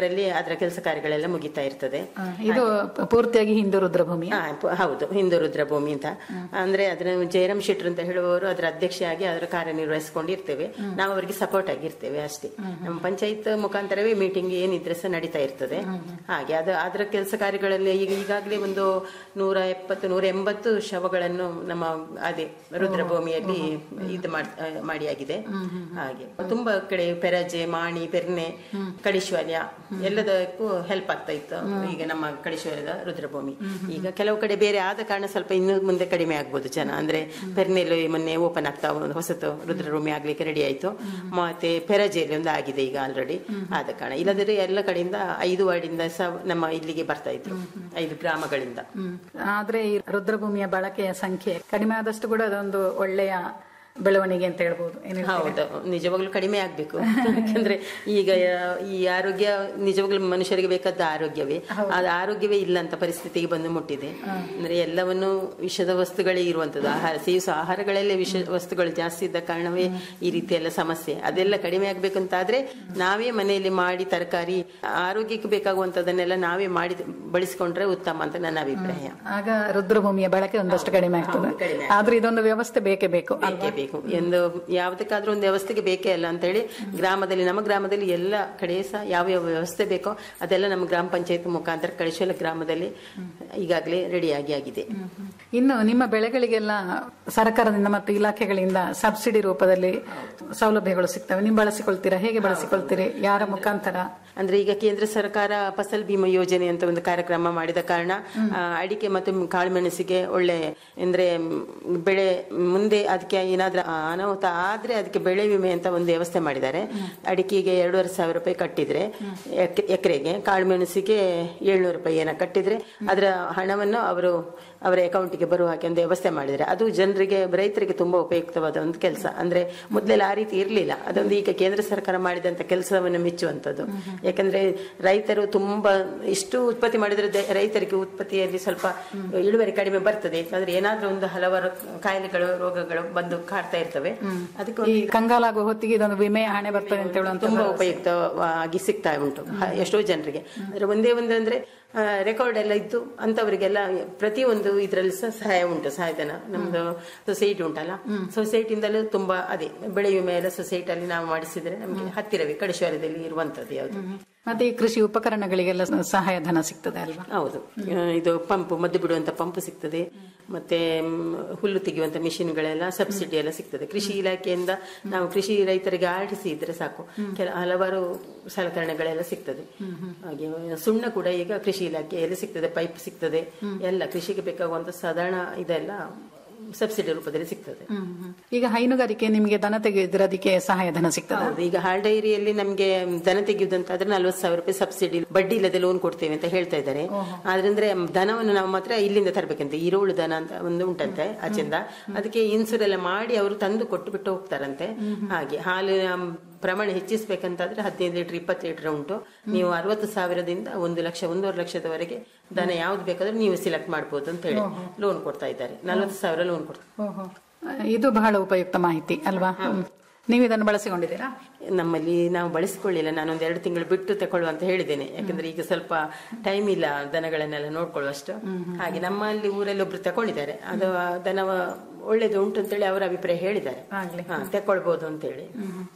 ಅದರ ಕೆಲಸ ಕಾರ್ಯಗಳೆಲ್ಲ ಮುಗಿತಾ ಇರ್ತದೆ
ಆ, ಇದು ಪೂರ್ತಿಯಾಗಿ ಹಿಂದೂ ರುದ್ರಭೂಮಿ
ಹಾ, ಪ- ಹೌದು ಹಿಂದೂ ರುದ್ರಭೂಮಿ ಅಂತ ಅಂದ್ರೆ ಅದನ್ನ ಜಯರಾಮ್ ಶೆಟ್ರು ಅಂತ ಹೇಳುವವರು ಅದರ ಅಧ್ಯಕ್ಷೆಯಾಗಿ ಅದರ ಕಾರ್ಯನಿರ್ವಹಿಸಿಕೊಂಡಿರ್ತೇವೆ ನಾವು ಅವರಿಗೆ ಸಪೋರ್ಟ್ ಆಗಿರ್ತೇವೆ ಅಷ್ಟೇ ನಮ್ಮ ಪಂಚಾಯತ್ ಮುಖಾಂತರವೇ ಮೀಟಿಂಗ್ ಏನಿದ್ರೆ ಸಹ ನಡೀತಾ ಇರ್ತದೆ ಹಾಗೆ ಅದು ಅದರ ಕೆಲಸ ಕಾರ್ಯಗಳಲ್ಲಿ ಈಗ ಈಗಾಗಲೇ ಒಂದು ನೂರ ಎಪ್ಪತ್ತು ನೂರ ಎಂಬತ್ತು ಶವಗಳನ್ನು ನಮ್ಮ ಅದೇ ರುದ್ರಭೂಮಿಯಲ್ಲಿ ಇದು ಮಾಡ್- ಆ, ಮಾಡಿ ಆಗಿದೆ ಹಾಗೆ ತುಂಬಾ ಕಡೆ ಪೆರಜೆ ಮಾಣಿ ಪೆರ್ನೆ ಕಡಿಶ್ವರ್ಯ ಎಲ್ಲದಕ್ಕೂ ಹೆಲ್ಪ್ ಆಗ್ತಾ ಇತ್ತು ಈಗ ನಮ್ಮ ಕಡಿಶ್ವರ್ಯದ ರುದ್ರಭೂಮಿ ಈಗ ಕೆಲವು ಕಡೆ ಬೇರೆ ಆದ ಕಾರಣ ಸ್ವಲ್ಪ ಇನ್ನು ಮುಂದೆ ಕಡಿಮೆ ಆಗ್ಬೋದು ಜನ ಅಂದ್ರೆ ಪೆರ್ನೆಲು ಮೊನ್ನೆ ಓಪನ್ ಆಗ್ತಾ ಒಂದು ಹೊಸತು ರುದ್ರಭೂಮಿ ಆಗ್ಲಿಕ್ಕೆ ರೆಡಿ ಆಯ್ತು ಮತ್ತೆ ಪೆರಜೆಯಲ್ಲಿ ಒಂದು ಆಗಿದೆ ಈಗ ಆಲ್ರೆಡಿ ಆದ ಕಾರಣ ಇಲ್ಲದ್ರೆ ಎಲ್ಲ ಕಡೆಯಿಂದ ಐದು ವಾರ್ಡಿಂದ ಸಹ ನಮ್ಮ ಇಲ್ಲಿಗೆ ಬರ್ತಾ ಇದ್ರು ಐದು ಗ್ರಾಮಗಳಿಂದ
ಆದ್ರೆ ಈ ರುದ್ರಭೂಮಿಯ ಬಳಕೆಯ ಸಂಖ್ಯೆ ಕಡಿಮೆ ಆದಷ್ಟು ಕೂಡ ಅದೊಂದು ಒಳ್ಳೆಯ ಬೆಳವಣಿಗೆ ಅಂತ ಹೇಳ್ಬೋದು ಏನ್ ಹೇಳ್ತೀರಾ?
ಹೌದು ನಿಜವಾಗ್ಲೂ ಕಡಿಮೆ ಆಗ್ಬೇಕು ಯಾಕಂದ್ರೆ ಈಗ ಈ ಆರೋಗ್ಯ ನಿಜವಾಗ್ಲೂ ಮನುಷ್ಯರಿಗೆ ಬೇಕಾದ ಆರೋಗ್ಯವೇ ಅದು ಆರೋಗ್ಯವೇ ಇಲ್ಲ ಅಂತ ಪರಿಸ್ಥಿತಿಗೆ ಬಂದು ಮುಟ್ಟಿದೆ ಅಂದ್ರೆ ಎಲ್ಲವನ್ನು ವಿಷದ ವಸ್ತುಗಳೇ ಇರುವಂತದ್ದು ಆಹಾರ ಸೇವಿಸುವ ಆಹಾರಗಳಲ್ಲೇ ವಿಷ ವಸ್ತುಗಳು ಜಾಸ್ತಿ ಇದ್ದ ಕಾರಣವೇ ಈ ರೀತಿ ಎಲ್ಲ ಸಮಸ್ಯೆ ಅದೆಲ್ಲ ಕಡಿಮೆ ಆಗ್ಬೇಕು ಅಂತ ಆದ್ರೆ ನಾವೇ ಮನೆಯಲ್ಲಿ ಮಾಡಿ ತರಕಾರಿ ಆರೋಗ್ಯಕ್ಕೆ ಬೇಕಾಗುವಂತದನ್ನೆಲ್ಲ ನಾವೇ ಮಾಡಿ ಬಳಸಿಕೊಂಡ್ರೆ ಉತ್ತಮ ಅಂತ ನನ್ನ ಅಭಿಪ್ರಾಯ
ಆಗ ರುದ್ರಭೂಮಿಯ ಬಳಕೆ ಒಂದಷ್ಟು ಕಡಿಮೆ ಆಗ್ತದೆ ಆದ್ರೆ ಇದೊಂದು ವ್ಯವಸ್ಥೆ ಬೇಕೇ ಬೇಕು
ಬೇಕೇ ಬೇಕು ಎಂದು ಯಾವುದಕ್ಕಾದ್ರೂ ಒಂದು ವ್ಯವಸ್ಥೆಗೆ ಬೇಕೇ ಅಲ್ಲ ಅಂತ ಹೇಳಿ ಗ್ರಾಮದಲ್ಲಿ ನಮ್ಮ ಗ್ರಾಮದಲ್ಲಿ ಎಲ್ಲ ಕಡೆ ಸಹ ಯಾವ ಯಾವ ವ್ಯವಸ್ಥೆ ಬೇಕೋ ಅದೆಲ್ಲ ನಮ್ಮ ಗ್ರಾಮ ಪಂಚಾಯತ್ ಮುಖಾಂತರ ಕಳಿಶಲ ಗ್ರಾಮದಲ್ಲಿ ಈಗಾಗಲೇ ರೆಡಿಯಾಗಿ ಆಗಿದೆ
ಇನ್ನು ನಿಮ್ಮ ಬೆಳೆಗಳಿಗೆಲ್ಲ ಸರ್ಕಾರದಿಂದ ಮತ್ತು ಇಲಾಖೆಗಳಿಂದ ಸಬ್ಸಿಡಿ ರೂಪದಲ್ಲಿ ಸೌಲಭ್ಯಗಳು ಸಿಗ್ತವೆ ನೀವು ಬಳಸಿಕೊಳ್ತೀರಾ ಹೇಗೆ ಬಳಸಿಕೊಳ್ತೀರಿ ಯಾರ ಮುಖಾಂತರ
ಅಂದ್ರೆ ಈಗ ಕೇಂದ್ರ ಸರ್ಕಾರ ಫಸಲ್ ಬಿಮಾ ಯೋಜನೆ ಅಂತ ಒಂದು ಕಾರ್ಯಕ್ರಮ ಮಾಡಿದ ಕಾರಣ ಆ, ಅಡಿಕೆ ಮತ್ತು ಕಾಳುಮೆಣಸಿಗೆ ಒಳ್ಳೆ ಅಂದ್ರೆ ಮ್, ಬೆಳೆ ಮುಂದೆ ಅದಕ್ಕೆ ಏನಾದ್ರೂ ಅನಾಹುತ ಆದ್ರೆ ಅದಕ್ಕೆ ಬೆಳೆ ವಿಮೆ ಅಂತ ಒಂದು ವ್ಯವಸ್ಥೆ ಮಾಡಿದ್ದಾರೆ ಅಡಿಕೆಗೆ ಎರಡೂವರೆ ಸಾವಿರ ರೂಪಾಯಿ ಕಟ್ಟಿದ್ರೆ ಎಕ್- ಎಕರೆಗೆ ಕಾಳುಮೆಣಸಿಗೆ ಏಳ್ನೂರು ರೂಪಾಯಿ ಏನೋ ಕಟ್ಟಿದ್ರೆ ಅದರ ಹಣವನ್ನು ಅವರು ಅವರ ಅಕೌಂಟಿಗೆ ಬರುವ ಹಾಗೆ ಒಂದು ವ್ಯವಸ್ಥೆ ಮಾಡಿದ್ದಾರೆ ಅದು ಜನರಿಗೆ ರೈತರಿಗೆ ತುಂಬಾ ಉಪಯುಕ್ತವಾದ ಒಂದು ಕೆಲಸ ಅಂದ್ರೆ ಮೊದಲೆಲ್ಲ ಆ ರೀತಿ ಇರಲಿಲ್ಲ ಅದೊಂದು ಈಗ ಕೇಂದ್ರ ಸರ್ಕಾರ ಮಾಡಿದಂತ ಕೆಲಸವನ್ನು ಮೆಚ್ಚುವಂಥದ್ದು ಯಾಕಂದ್ರೆ ರೈತರು ತುಂಬಾ ಇಷ್ಟು ಉತ್ಪತ್ತಿ ಮಾಡಿದ್ರೆ ದ- ರೈತರಿಗೆ ಉತ್ಪತ್ತಿಯಲ್ಲಿ ಸ್ವಲ್ಪ ಇಳುವರಿ ಕಡಿಮೆ ಬರ್ತದೆ ಯಾಕಂದ್ರೆ ಏನಾದ್ರೂ ಒಂದು ಹಲವಾರು ಕಾಯಿಲೆಗಳು ರೋಗಗಳು ಬಂದು ಕಾಡ್ತಾ ಇರ್ತವೆ ಅದಕ್ಕೆ
ಈ ಕಂಗಾಲಾಗುವ ಹೊತ್ತಿಗೆ ಇದೊಂದು ವಿಮೆ ಹಣೆ ಬರ್ತದೆ ಅಂತ ಹೇಳುವಂತ
ತುಂಬಾ ಉಪಯುಕ್ತವಾಗಿ ಸಿಗ್ತಾ ಉಂಟು ಹ- ಎಷ್ಟೋ ಜನರಿಗೆ ಅಂದ್ರೆ ಒಂದೇ ಒಂದು ಅಂದ್ರೆ ರೆಕಾರ್ಡ್ ಎಲ್ಲ ಇದ್ದು ಅಂತವರಿಗೆಲ್ಲ ಪ್ರತಿಯೊಂದು ಇದರಲ್ಲಿ ಸಹ ಸಹಾಯ ಉಂಟು ಸಹಾಯಧನ ನಮ್ದು ಸೊಸೈಟಿ ಉಂಟಲ್ಲ ಸೊಸೈಟಿಯಿಂದಲೂ ತುಂಬಾ ಅದೇ ಬೆಳೆ ವಿಮೆ ಎಲ್ಲ ಸೊಸೈಟಿಯಲ್ಲಿ ನಾವು ಮಾಡಿಸಿದ್ರೆ ನಮಗೆ ಹತ್ತಿರವೇ ಕಡಿಶ್ವಾರದಲ್ಲಿ ಇರುವಂತದ್ದು ಯಾವುದು
ಮತ್ತೆ ಈ ಕೃಷಿ ಉಪಕರಣಗಳಿಗೆಲ್ಲ ಸಹಾಯಧನ ಸಿಗ್ತದೆ ಅಲ್ವಾ
ಹೌದು ಆ, ಇದು ಪಂಪ್ ಮದ್ದು ಬಿಡುವಂತ ಪಂಪ್ ಸಿಗ್ತದೆ ಮತ್ತೆ ಮ್, ಹುಲ್ಲು ತೆಗೆಯುವಂತ ಮಿಷಿನ್ಗಳೆಲ್ಲ ಸಬ್ಸಿಡಿ ಎಲ್ಲ ಸಿಗ್ತದೆ ಕೃಷಿ ಇಲಾಖೆಯಿಂದ ನಾವು ಕೃಷಿ ರೈತರಿಗೆ ಆಡಿಸಿ ಇದ್ರೆ ಸಾಕು ಕೆಲ ಹಲವಾರು ಸಲಕರಣೆಗಳೆಲ್ಲ ಸಿಗ್ತದೆ ಹಾಗೆ ಸುಣ್ಣ ಕೂಡ ಈಗ ಕೃಷಿ ಇಲಾಖೆಯಲ್ಲಿ ಸಿಗ್ತದೆ ಪೈಪ್ ಸಿಗ್ತದೆ ಎಲ್ಲ ಕೃಷಿಗೆ ಬೇಕಾಗುವಂತ ಸಾಧಾರಣ ಇದೆಲ್ಲ ಸಬ್ಸಿಡಿ ರೂಪದಲ್ಲಿ ಸಿಗ್ತದೆ
ಈಗ ಹೈನುಗಾರಿಕೆ ನಿಮಗೆ ದನ ತೆಗೆದಿದ್ರೆ ಅದಕ್ಕೆ ಸಹಾಯಧನ ಸಿಗ್ತದೆ
ಹೌದು ಈಗ ಹಾಲ್ ಡೈರಿಯಲ್ಲಿ ನಮ್ಗೆ ದನ ತೆಗೆಯುವುದಂತಾದ್ರೆ ನಲ್ವತ್ತು ಸಾವಿರ ರೂಪಾಯಿ ಸಬ್ಸಿಡಿ ಬಡ್ಡಿ ಇಲ್ಲದೆ ಲೋನ್ ಕೊಡ್ತೇವೆ ಅಂತ ಹೇಳ್ತಾ ಇದ್ದಾರೆ ಆದ್ರಂದ್ರೆ ದನವನ್ನು ನಾವು ಮಾತ್ರ ಇಲ್ಲಿಂದ ತರಬೇಕಂತೆ ಈರೋಳು ದನ ಅಂತ ಒಂದು ಉಂಟಂತೆ ಆಚೆಂದ ಅದಕ್ಕೆ ಇನ್ಸೂರ್ ಎಲ್ಲ ಮಾಡಿ ಅವರು ತಂದು ಕೊಟ್ಟು ಬಿಟ್ಟು ಹೋಗ್ತಾರಂತೆ ಹಾಗೆ ಹಾಲಿನ ಪ್ರಮಾಣ ಹೆಚ್ಚಿಸ್ಬೇಕಂತಾದ್ರೆ ಹದಿನೈದು ಲೀಟರ್ ಇಪ್ಪತ್ತು ಲೀಟರ್ ಉಂಟು ನೀವು ಅರವತ್ತು ಸಾವಿರದಿಂದ ಒಂದು ಲಕ್ಷ ಒಂದೂವರೆ ಲಕ್ಷದವರೆಗೆ ದನ ಯಾವ್ದು ಬೇಕಾದ್ರೂ ನೀವು ಸಿಲೆಕ್ಟ್ ಮಾಡ್ಬೋದು ಅಂತ ಹೇಳಿ ಲೋನ್ ಕೊಡ್ತಾ ಇದ್ದಾರೆ ನಲ್ವತ್ತು ಸಾವಿರ ಲೋನ್ ಕೊಡ್ತಾರೆ
ಓಹೋ ಇದು ಬಹಳ ಉಪಯುಕ್ತ ಮಾಹಿತಿ ಅಲ್ವಾ ಹ್ಮ್. ನೀವು ಇದನ್ನು ಬಳಸಿಕೊಂಡಿದ್ದೀರಾ
ನಮ್ಮಲ್ಲಿ ನಾವು ಬಳಸಿಕೊಳ್ಳಿಲ್ಲ ನಾನೊಂದು ಎರಡು ತಿಂಗಳು ಬಿಟ್ಟು ತಗೊಳ್ಳುವ ಅಂತ ಹೇಳಿದ್ದೇನೆ ಯಾಕಂದ್ರೆ ಈಗ ಸ್ವಲ್ಪ ಟೈಮ್ ಇಲ್ಲ ದನಗಳನ್ನೆಲ್ಲ ನೋಡ್ಕೊಳ್ಳುವಷ್ಟು ಹಾಗೆ ನಮ್ಮಲ್ಲಿ ಊರಲ್ಲಿ ಒಬ್ರು ತಗೊಂಡಿದ್ದಾರೆ ಅದು ಆ ದನ ಒಳ್ಳೇದು ಉಂಟು ಅಂತೇಳಿ ಅವರ ಅಭಿಪ್ರಾಯ ಹೇಳಿದ್ದಾರೆ ಹಾ ತಕೊಳ್ಬಹುದು ಅಂತೇಳಿ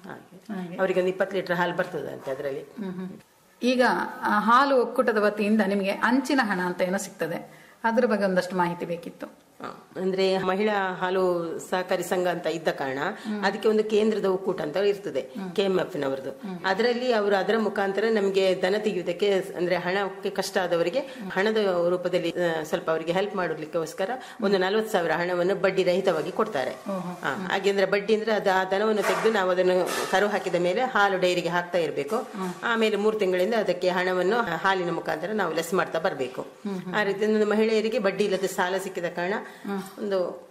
ಹಾಗೆ ಅವರಿಗೆ ಒಂದು ಇಪ್ಪತ್ತು ಲೀಟರ್ ಹಾಲು ಬರ್ತದಂತೆ ಅದರಲ್ಲಿ
ಈಗ ಆ, ಹಾಲು ಒಕ್ಕೂಟದ ವತಿಯಿಂದ ನಿಮಗೆ ಅಂಚಿನ ಹಣ ಅಂತ ಏನೋ ಸಿಗ್ತದೆ ಅದ್ರ ಬಗ್ಗೆ ಒಂದಷ್ಟು ಮಾಹಿತಿ ಬೇಕಿತ್ತು
ಅಂದ್ರೆ ಮಹಿಳಾ ಹಾಲು ಸಹಕಾರಿ ಸಂಘ ಅಂತ ಇದ್ದ ಕಾರಣ ಅದಕ್ಕೆ ಒಂದು ಕೇಂದ್ರದ ಒಕ್ಕೂಟ ಅಂತ ಇರ್ತದೆ ಕೆಎಂಎಫ್ ನವರದು ಅದರಲ್ಲಿ ಅವರು ಅದರ ಮುಖಾಂತರ ನಮಗೆ ದನ ತೆಗೆಯುವುದಕ್ಕೆ ಅಂದ್ರೆ ಹಣಕ್ಕೆ ಕಷ್ಟ ಆದವರಿಗೆ ಹಣದ ರೂಪದಲ್ಲಿ ಆ, ಸ್ವಲ್ಪ ಅವರಿಗೆ ಹೆಲ್ಪ್ ಮಾಡಲಿಕ್ಕೋಸ್ಕರ ಒಂದು ನಲ್ವತ್ತು ಸಾವಿರ ಹಣವನ್ನು ಬಡ್ಡಿ ರಹಿತವಾಗಿ ಕೊಡ್ತಾರೆ ಹಾ, ಹಾಗೆ ಅಂದ್ರೆ ಬಡ್ಡಿ ಅಂದ್ರೆ ಅದು ಆ ದನವನ್ನು ತೆಗೆದು ನಾವು ಅದನ್ನು ಕರು ಹಾಕಿದ ಮೇಲೆ ಹಾಲು ಡೈರಿಗೆ ಹಾಕ್ತಾ ಇರಬೇಕು ಆಮೇಲೆ ಮೂರು ತಿಂಗಳಿಂದ ಅದಕ್ಕೆ ಹಣವನ್ನು ಹಾಲಿನ ಮುಖಾಂತರ ನಾವು ಲೆಸ್ ಮಾಡ್ತಾ ಬರಬೇಕು ಆ ರೀತಿ ಒಂದು ಮಹಿಳೆಯರಿಗೆ ಬಡ್ಡಿ ಇಲ್ಲದೆ ಸಾಲ ಸಿಕ್ಕಿದ ಕಾರಣ ಒಂದು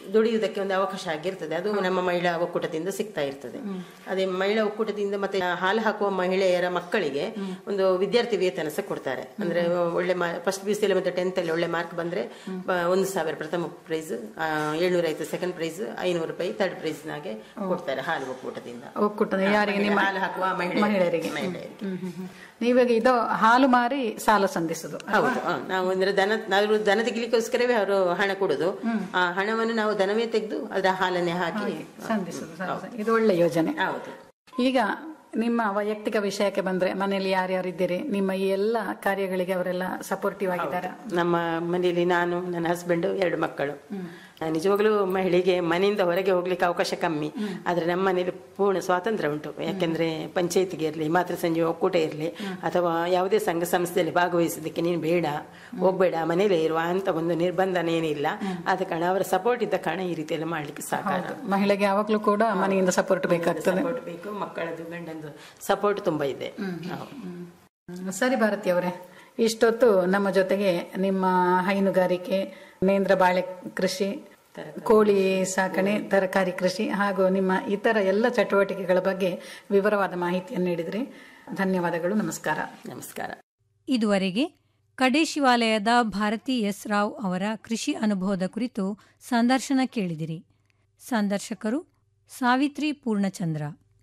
ದುಡಿಯುವುದಕ್ಕೆ ಒಂದು ಅವಕಾಶ ಆಗಿರ್ತದೆ ಅದು ನಮ್ಮ ಮಹಿಳಾ ಒಕ್ಕೂಟದಿಂದ ಸಿಗ್ತಾ ಇರ್ತದೆ ಅದೇ ಮಹಿಳಾ ಒಕ್ಕೂಟದಿಂದ ಮತ್ತೆ ಹಾಲು ಹಾಕುವ ಮಹಿಳೆಯರ ಮಕ್ಕಳಿಗೆ ಒಂದು ವಿದ್ಯಾರ್ಥಿ ವೇತನ ಸಹ ಕೊಡ್ತಾರೆ ಅಂದ್ರೆ ಒಳ್ಳೆ ಫಸ್ಟ್ ಪಿ ಸಿ ಮತ್ತೆ ಟೆಂತ್ ಅಲ್ಲಿ ಒಳ್ಳೆ ಮಾರ್ಕ್ ಬಂದ್ರೆ ಬ- ಒಂದು ಸಾವಿರ ಪ್ರಥಮ ಪ್ರೈಸ್ ಏಳ್ನೂರ ಐವತ್ತು ಸೆಕೆಂಡ್ ಪ್ರೈಸ್ ಐನೂರು ರೂಪಾಯಿ ಥರ್ಡ್ ಪ್ರೈಸ್ ನಾಗೆ ಕೊಡ್ತಾರೆ ಹಾಲು ಒಕ್ಕೂಟದಿಂದ
ಒಕ್ಕೂಟದ ಯಾರಿಗೆ ನಿಮ್ಮ
ಹಾಲು ಹಾಕುವ ಮಹಿಳೆ-
ಮಹಿಳೆಯರಿಗೆ
ಮಹಿಳೆಯರಿಗೆ.
ಹ್ಮ್, ಹ್ಮ್, ಹ್ಮ್. ನೀವಾಗ ಇದು ಹಾಲು ಮಾರಿ ಸಾಲ ಸಂಧಿಸುದು
ಹೌದು ಹ, ನಾವು ಅಂದ್ರೆ ದನ ನಾವು ದನ ತೆಗಿಲಿಕ್ಕೋಸ್ಕರವೇ ಅವರು ಹಣ ಕೊಡುದು ಆ ಹಣವನ್ನು ನಾವು ದನವೇ ತೆಗೆದು ಅದರ ಹಾಲನ್ನೇ ಹಾಕಿ
ಸಂಧಿಸುದು ಸಾಲ- ಇದು ಒಳ್ಳೆ ಯೋಜನೆ
ಹೌದು
ಈಗ ನಿಮ್ಮ ವೈಯಕ್ತಿಕ ವಿಷಯಕ್ಕೆ ಬಂದ್ರೆ ಮನೆಯಲ್ಲಿ ಯಾರ್ಯಾರು ಇದ್ದೀರಿ ನಿಮ್ಮ ಈ ಎಲ್ಲ ಕಾರ್ಯಗಳಿಗೆ ಅವರೆಲ್ಲ ಸಪೋರ್ಟಿವ್ ಆಗಿದ್ದಾರೆ
ನಮ್ಮ ಮನೆಯಲ್ಲಿ ನಾನು ನನ್ನ ಹಸ್ಬೆಂಡ್ ಎರಡು ಮಕ್ಕಳು ನಿಜವಾಗ್ಲೂ ಮಹಿಳೆಗೆ ಮನೆಯಿಂದ ಹೊರಗೆ ಹೋಗ್ಲಿಕ್ಕೆ ಅವಕಾಶ ಕಮ್ಮಿ ಆದ್ರೆ ನಮ್ಮ ಮನೆಯಲ್ಲಿ ಪೂರ್ಣ ಸ್ವಾತಂತ್ರ್ಯ ಉಂಟು ಯಾಕೆಂದ್ರೆ ಪಂಚಾಯತಿಗೆ ಇರಲಿ ಮಾತೃ ಸಂಜೆ ಒಕ್ಕೂಟ ಇರಲಿ ಅಥವಾ ಯಾವುದೇ ಸಂಘ ಸಂಸ್ಥೆಯಲ್ಲಿ ಭಾಗವಹಿಸೋದಕ್ಕೆ ನೀನು ಬೇಡ ಹೋಗ್ಬೇಡ ಮನೇಲೇ ಇರುವ ಅಂತ ಒಂದು ನಿರ್ಬಂಧನ ಏನಿಲ್ಲ ಆದ ಕಾರಣ ಅವರ ಸಪೋರ್ಟ್ ಇದ್ದ ಕಾರಣ ಈ ರೀತಿಯಲ್ಲಿ ಮಾಡ್ಲಿಕ್ಕೆ ಸಾಕಾರ
ಮಹಿಳೆಗೆ ಯಾವಾಗ್ಲೂ ಕೂಡ ಮನೆಯಿಂದ ಸಪೋರ್ಟ್ ಬೇಕಾಗ್ತದೆ
ಸಪೋರ್ಟ್ ಬೇಕು ಮಕ್ಕಳದ್ದು ಗಂಡಂದು ಸಪೋರ್ಟ್ ತುಂಬಾ ಇದೆ ಹೌದು.
ಹ್ಮ್. ಸರಿ ಭಾರತಿ ಅವರೇ ಇಷ್ಟೊತ್ತು ನಮ್ಮ ಜೊತೆಗೆ ನಿಮ್ಮ ಹೈನುಗಾರಿಕೆ ನೇಂದ್ರ ಬಾಳೆ ಕೃಷಿ ಕೋಳಿ ಸಾಕಣೆ ತರಕಾರಿ ಕೃಷಿ ಹಾಗೂ ನಿಮ್ಮ ಇತರ ಎಲ್ಲ ಚಟುವಟಿಕೆಗಳ ಬಗ್ಗೆ ವಿವರವಾದ ಮಾಹಿತಿಯನ್ನು ನೀಡಿದ್ರಿ ಧನ್ಯವಾದಗಳು ನಮಸ್ಕಾರ
ನಮಸ್ಕಾರ
ಇದುವರೆಗೆ ಕಡೇಶಿವಾಲಯದ ಭಾರತಿ ಎಸ್ ರಾವ್ ಅವರ ಕೃಷಿ ಅನುಭವದ ಕುರಿತು ಸಂದರ್ಶನ ಕೇಳಿದಿರಿ ಸಂದರ್ಶಕರು ಸಾವಿತ್ರಿ ಪೂರ್ಣಚಂದ್ರ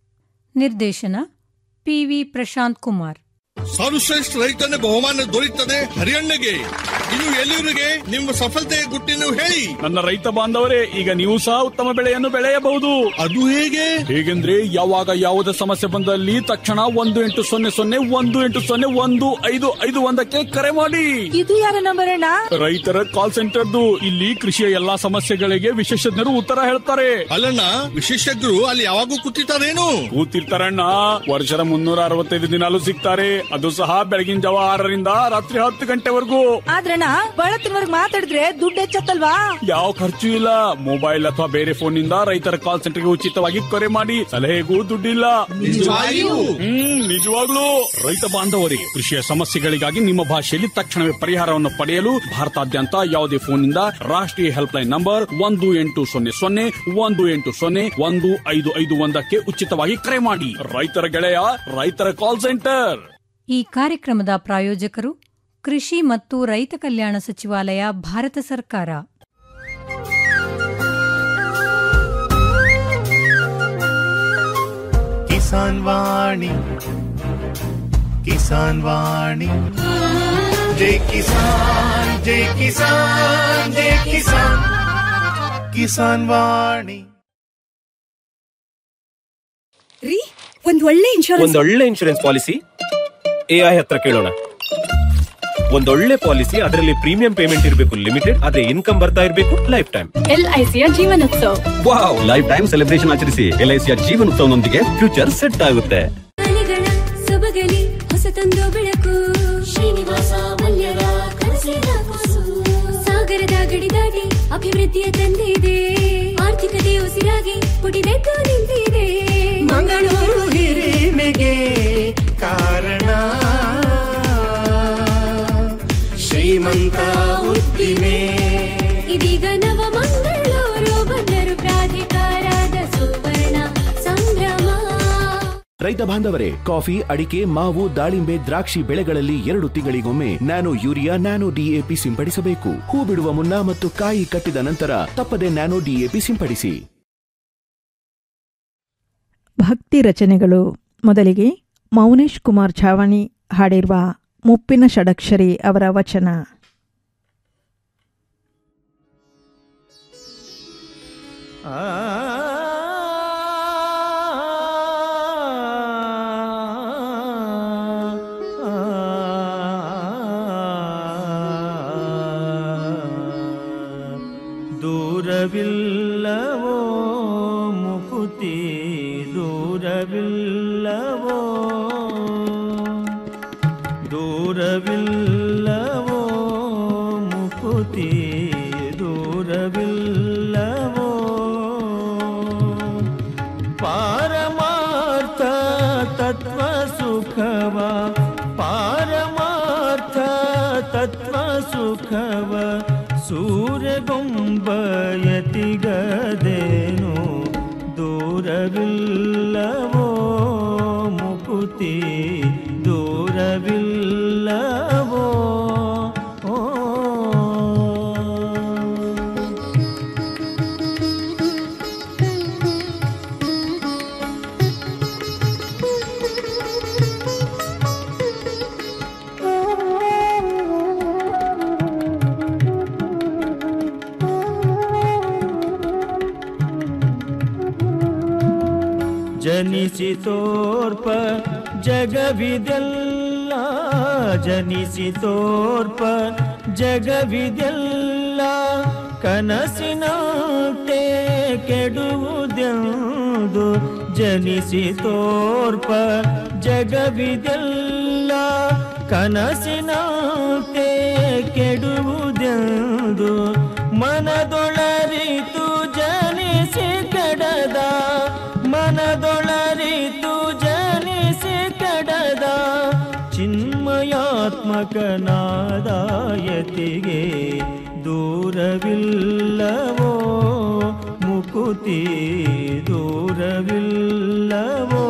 ನಿರ್ದೇಶನ ಪಿವಿ ಪ್ರಶಾಂತ್ ಕುಮಾರ್
ಸರ್ವಶ್ರೇಷ್ಠ ರೈತನ ಬಹುಮಾನ ದೊರೆಯುತ್ತದೆ ಹರಿಯಣ್ಣಗೆ ಇನ್ನು ಎಲ್ಲಿವರಿಗೆ ನಿಮ್ಮ ಸಫಲತೆಯ ಗುಟ್ಟಿನ ಹೇಳಿ
ನನ್ನ ರೈತ ಬಾಂಧವರೇ ಈಗ ನೀವು ಸಹ ಉತ್ತಮ ಬೆಳೆಯನ್ನು ಬೆಳೆಯಬಹುದು
ಅದು ಹೇಗೆ
ಹೇಗೆಂದ್ರೆ ಯಾವಾಗ ಯಾವುದೇ ಸಮಸ್ಯೆ ಬಂದಲ್ಲಿ ತಕ್ಷಣ ಒಂದು ಎಂಟು ಸೊನ್ನೆ ಸೊನ್ನೆ ಒಂದು ಎಂಟು ಸೊನ್ನೆ ಒಂದು ಐದು ಐದು ಒಂದಕ್ಕೆ ಕರೆ ಮಾಡಿ
ಇದು ಯಾರ ನಂಬರ್ ಅಣ್ಣ
ರೈತರ ಕಾಲ್ ಸೆಂಟರ್ದು ಇಲ್ಲಿ ಕೃಷಿಯ ಎಲ್ಲಾ ಸಮಸ್ಯೆಗಳಿಗೆ ವಿಶೇಷಜ್ಞರು ಉತ್ತರ ಹೇಳ್ತಾರೆ
ಅಲ್ಲಣ್ಣ ವಿಶೇಷಜ್ಞರು ಅಲ್ಲಿ ಯಾವಾಗೂ ಕೂತಿರ್ತಾರೇನು
ಕೂತಿರ್ತಾರಣ್ಣ ವರ್ಷದ ಮುನ್ನೂರ ಅರವತ್ತೈದು ದಿನಾಲು ಸಿಗ್ತಾರೆ ಅದು ಸಹ ಬೆಳಗಿನ ಜಾವ ಆರರಿಂದ ರಾತ್ರಿ ಹತ್ತು ಗಂಟೆವರೆಗೂ
ಆದ್ರಣ್ಣ ಬಳತ್ತಿನವರ್ಗ್ ಮಾತಾಡಿದ್ರೆ ದುಡ್ಡು ಹೆಚ್ಚತ್ತಲ್ವಾ
ಯಾವ ಖರ್ಚು ಇಲ್ಲ ಮೊಬೈಲ್ ಅಥವಾ ಬೇರೆ ಫೋನ್ ನಿಂದ ರೈತರ ಕಾಲ್ ಸೆಂಟರ್ಗೆ ಉಚಿತವಾಗಿ ಕರೆ ಮಾಡಿ ಸಲಹೆಗೂ ದುಡ್ಡಿಲ್ಲ
ನಿಜವಾಗಿಯೂ?
ಹ್ಮ್ ನಿಜವಾಗ್ಲೂ ರೈತ ಬಾಂಧವರೇ ಕೃಷಿಯ ಸಮಸ್ಯೆಗಳಿಗಾಗಿ ನಿಮ್ಮ ಭಾಷೆಯಲ್ಲಿ ತಕ್ಷಣವೇ ಪರಿಹಾರವನ್ನು ಪಡೆಯಲು ಭಾರತಾದ್ಯಂತ ಯಾವುದೇ ಫೋನ್ ನಿಂದ ರಾಷ್ಟ್ರೀಯ ಹೆಲ್ಪ್ ಲೈನ್ ನಂಬರ್ ಒಂದು ಎಂಟು ಸೊನ್ನೆ ಸೊನ್ನೆ ಒಂದು ಎಂಟು ಸೊನ್ನೆ ಒಂದು ಐದು ಐದು ಒಂದಕ್ಕೆ ಉಚಿತವಾಗಿ ಕರೆ ಮಾಡಿ ರೈತರ ಗೆಳೆಯ ರೈತರ ಕಾಲ್ ಸೆಂಟರ್
ಈ ಕಾರ್ಯಕ್ರಮದ ಪ್ರಾಯೋಜಕರು ಕೃಷಿ ಮತ್ತು ರೈತ ಕಲ್ಯಾಣ ಸಚಿವಾಲಯ ಭಾರತ ಸರ್ಕಾರ
ಕಿಸಾನ್ ವಾಣಿ ಕಿಸಾನ್ ವಾಣಿ ಜೈ ಕಿಸಾನ್ ಜೈ ಕಿಸಾನ್ ಜೈ ಕಿಸಾನ್ ಕಿಸಾನ್ ವಾಣಿ
ರೀ ಒಂದ್ ಒಳ್ಳೆ ಇನ್ಶೂರೆನ್ಸ್
ಒಂದೊಳ್ಳೆ ಇನ್ಶೂರೆನ್ಸ್ ಪಾಲಿಸಿ ಎಐ ಹತ್ರ ಕೇಳೋಣ ಒಂದೊಳ್ಳೆ ಪಾಲಿಸಿ ಅದರಲ್ಲಿ ಪ್ರೀಮಿಯಂ ಪೇಮೆಂಟ್ ಇರಬೇಕು ಲಿಮಿಟೆಡ್ ಅದೇ ಇನ್ಕಮ್ ಬರ್ತಾ ಇರಬೇಕು ಲೈಫ್ ಟೈಮ್
ಎಲ್ಐಸಿಯ Jeevanotsav
wow life time celebration ಆಚರಿಸಿ ಎಲ್ಐಸಿಯ ಜೀವನೋತ್ಸವನೊಂದಿಗೆ ಫ್ಯೂಚರ್ ಸೆಟ್ ಆಗುತ್ತೆ
ಮನೆಗಳ ಸೊಬಗಲಿ ಹೊಸತೊಂದು ಬೆಳಕು ಶ್ರೀನಿವಾಸ ಮಲ್ಯರ ಕನಸಿನ ಕೂಸು ಸಾಗರದ ಗಡಿ ದಾಟಿ ಅಭಿವೃದ್ಧಿಯ ತಂದಿದೆ ಆರ್ಥಿಕತೆ ಉಸಿರಾಗಿ ಪುಟಿದೆದ್ದು ನಿಂತಿದೆ
ಮಂಗಳೂರು ಹಿರಿಮೆಗೆ ಕಾರಣ ಶ್ರೀಮಂತ ಉದ್ದಿಮೆ
ಇದೀಗ ನವ ಮಂಗಳೂರು ಬಂದರು ಪ್ರಾಧಿಕಾರದ ಸುವರ್ಣ ಸಂಭ್ರಮ
ರೈತ ಬಾಂಧವರೇ ಕಾಫಿ ಅಡಿಕೆ ಮಾವು ದಾಳಿಂಬೆ ದ್ರಾಕ್ಷಿ ಬೆಳೆಗಳಲ್ಲಿ ಎರಡು ತಿಂಗಳಿಗೊಮ್ಮೆ ನ್ಯಾನೋ ಯೂರಿಯಾ ನ್ಯಾನೋ ಡಿಎಪಿ ಸಿಂಪಡಿಸಬೇಕು ಹೂ ಬಿಡುವ ಮುನ್ನ ಮತ್ತು ಕಾಯಿ ಕಟ್ಟಿದ ನಂತರ ತಪ್ಪದೆ ನ್ಯಾನೋ ಡಿಎಪಿ ಸಿಂಪಡಿಸಿ
ಭಕ್ತಿ ರಚನೆಗಳು ಮೊದಲಿಗೆ ಮೌನೇಶ್ ಕುಮಾರ್ ಛಾವಣಿ ಹಾಡಿರುವ ಮುಪ್ಪಿನ ಷಡಕ್ಷರಿ ಅವರ ವಚನ
ದೂರವಿಲ್ಲವೋ ಮುಕುತಿ ದೂರವಿಲ್ಲವೋ ದೂರವಿಲ್ಲವೋ ಮುಕುತಿ ದೂರವಿಲ್ಲವೋ ಪಾರಮಾರ್ಥ ತತ್ವ ಸುಖವ ಪಾರಮಾರ್ಥ ತತ್ವ ಸುಖವ ಸೂರ್ಯಗೊಂಬಯತಿಗ ಮುಕುತಿ ದೂರವಿಲ್ಲವೋ ಓ ಜನಿಸಿ ತೋರ್ಪ ಜಗವಿದೆಲ್ಲ ಜನಿಸಿ ತೋರ್ಪ ಜಗವಿದೆಲ್ಲ ಕನಸಿನಂತೆ ಕೆಡುವುದೆಂದು ಜನಿಸಿ ತೋರ್ಪ ಜಗವಿದೆಲ್ಲ ಕನಸಿನಂತೆ ಕೆಡುವುದೆಂದು ಮನದೊಳರಿತು ಜನಿಸಿ ಕೆಡದ ಮನದೊಳರಿತು ಜನಿಸಿ ಕೆಡದ ಚಿನ್ಮಯಾತ್ಮಕನಾದಾಯತಿಗೆ ದೂರವಿಲ್ಲವೋ ಮುಕುತಿ ದೂರವಿಲ್ಲವೋ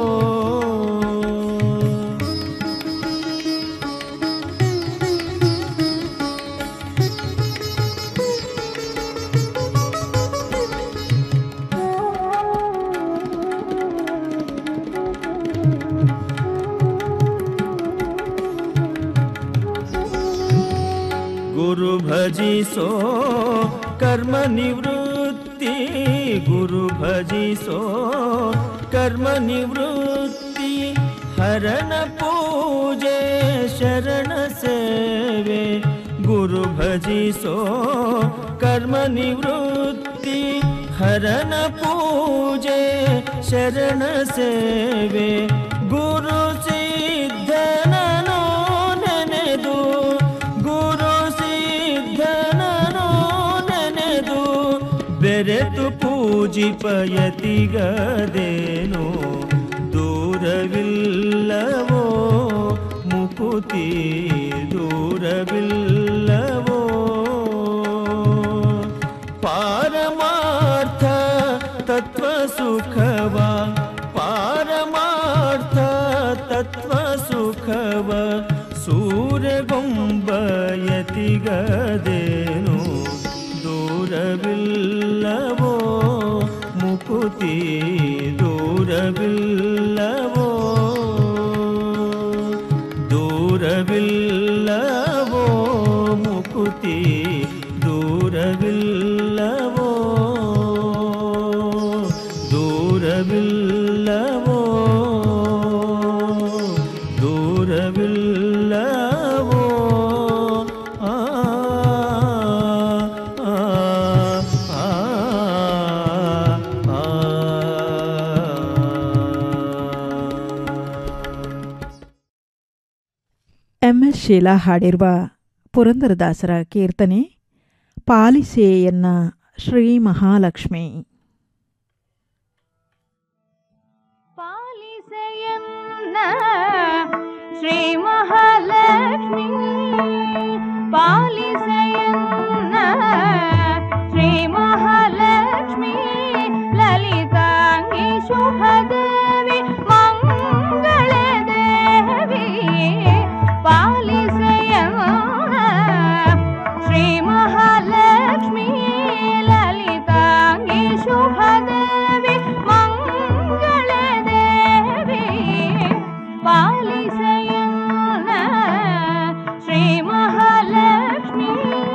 ಗುರು ಭಜಿಸೋ ಕರ್ಮ ನಿವೃತ್ತಿ ಗುರು ಭಜಿಸೋ ಕರ್ಮ ನಿವೃತ್ತಿ ಹರಣ ಪೂಜೆ ಶರಣ ಸೇವೆ ಗುರು ಭಜಿಸೋ ಕರ್ಮ ನಿವೃತ್ತಿ ಹರಣ ಪೂಜೆ ಶರಣ ಸೇವೆ ಗುರು ಸಿದ್ಧನೋ ನೆನೆದು ಗುರು ಸಿದ್ಧನೋ ನೆನೆದು ಬೆರೆತು ಪೂಜಿಪಯತಿಗದೇನು ದೂರವಿಲ್ಲವೋ ಮುಕುತಿ ದೂರವಿಲ್ಲವೋ ಪಾರಮಾರ್ಥ ತತ್ವ ಸುಖವ ಪಾರಮಾರ್ಥ ತತ್ವ ಸುಖವ ಸೂರ್ಯಗೊಂಬಯತಿಗದೇನು ದೂರವಿಲ್ಲವೋ ಮುಕುತಿ ದೂರವಿಲ್ಲವೋ ದೂರವಿಲ್ಲವೋ ಮುಕುತಿ ದೂರವಿಲ್ಲವೋ ದೂರವಿಲ್ಲವೋ ದೂರವಿಲ್ಲವೋ ಆ ಆ ಆ ಆ
ಎಂ ಎಸ್ ಶೀಲಾ ಹಾಡಿರುವ ಪುರಂದರದಾಸರ ಕೀರ್ತನೆ ಪಾಲಿಸೇಯನ್ನ ಶ್ರೀ ಮಹಾಲಕ್ಷ್ಮಿ
ಶ್ರೀ ಮಹಾಲಕ್ಷ್ಮಿ ಪಾಲಿಸಯನ್ನ ಶ್ರೀ ಮಹಾಲಕ್ಷ್ಮಿ ಲಲಿತಾಂಗಿ ಶುಭದೇವಿ ಮಂಗಳ ದೇವಿ ಪಾಲಿಸಯನ್ನ ಶ್ರೀ ಮಹಾಲಕ್ಷ್ಮಿ ಲಲಿತಾಂಗಿ ಶುಭದೇವಿ ಮಂಗಳ ದೇವಿ ಪಾಲಿಸಯನ್ನ ಶ್ರೀ ಮಹಾಲಕ್ಷ್ಮಿ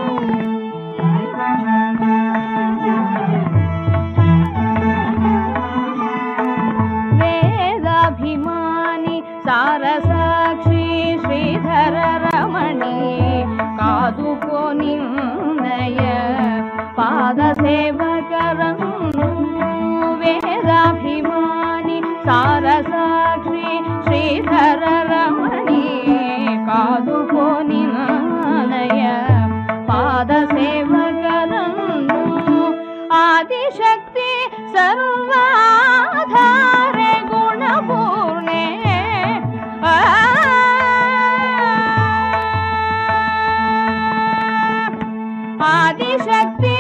ವೇದಾಭಿಮಾನಿ ಸಾರಸಾಕ್ಷಿ ಶ್ರೀಧರ ರಮಣಿ ಕಾದುಕೋ ನಿನ್ನಯ ಪಾದ ಸೇವಕರನ್ನು ವೇದಾಭಿಮಾನಿ ಸಾರಸಾಕ್ಷಿ ಶ್ರೀಧರ ರಮಣಿ ಕಾದುಕೋ ನಿನ್ನಯ ಪಾದ ಸೇವಕರನ್ನು ಆದಿಶಕ್ತಿ ಸರ್ವಾಧಾರೆ ಗುಣಪೂರ್ಣೆ ಆ ಆದಿಶಕ್ತಿ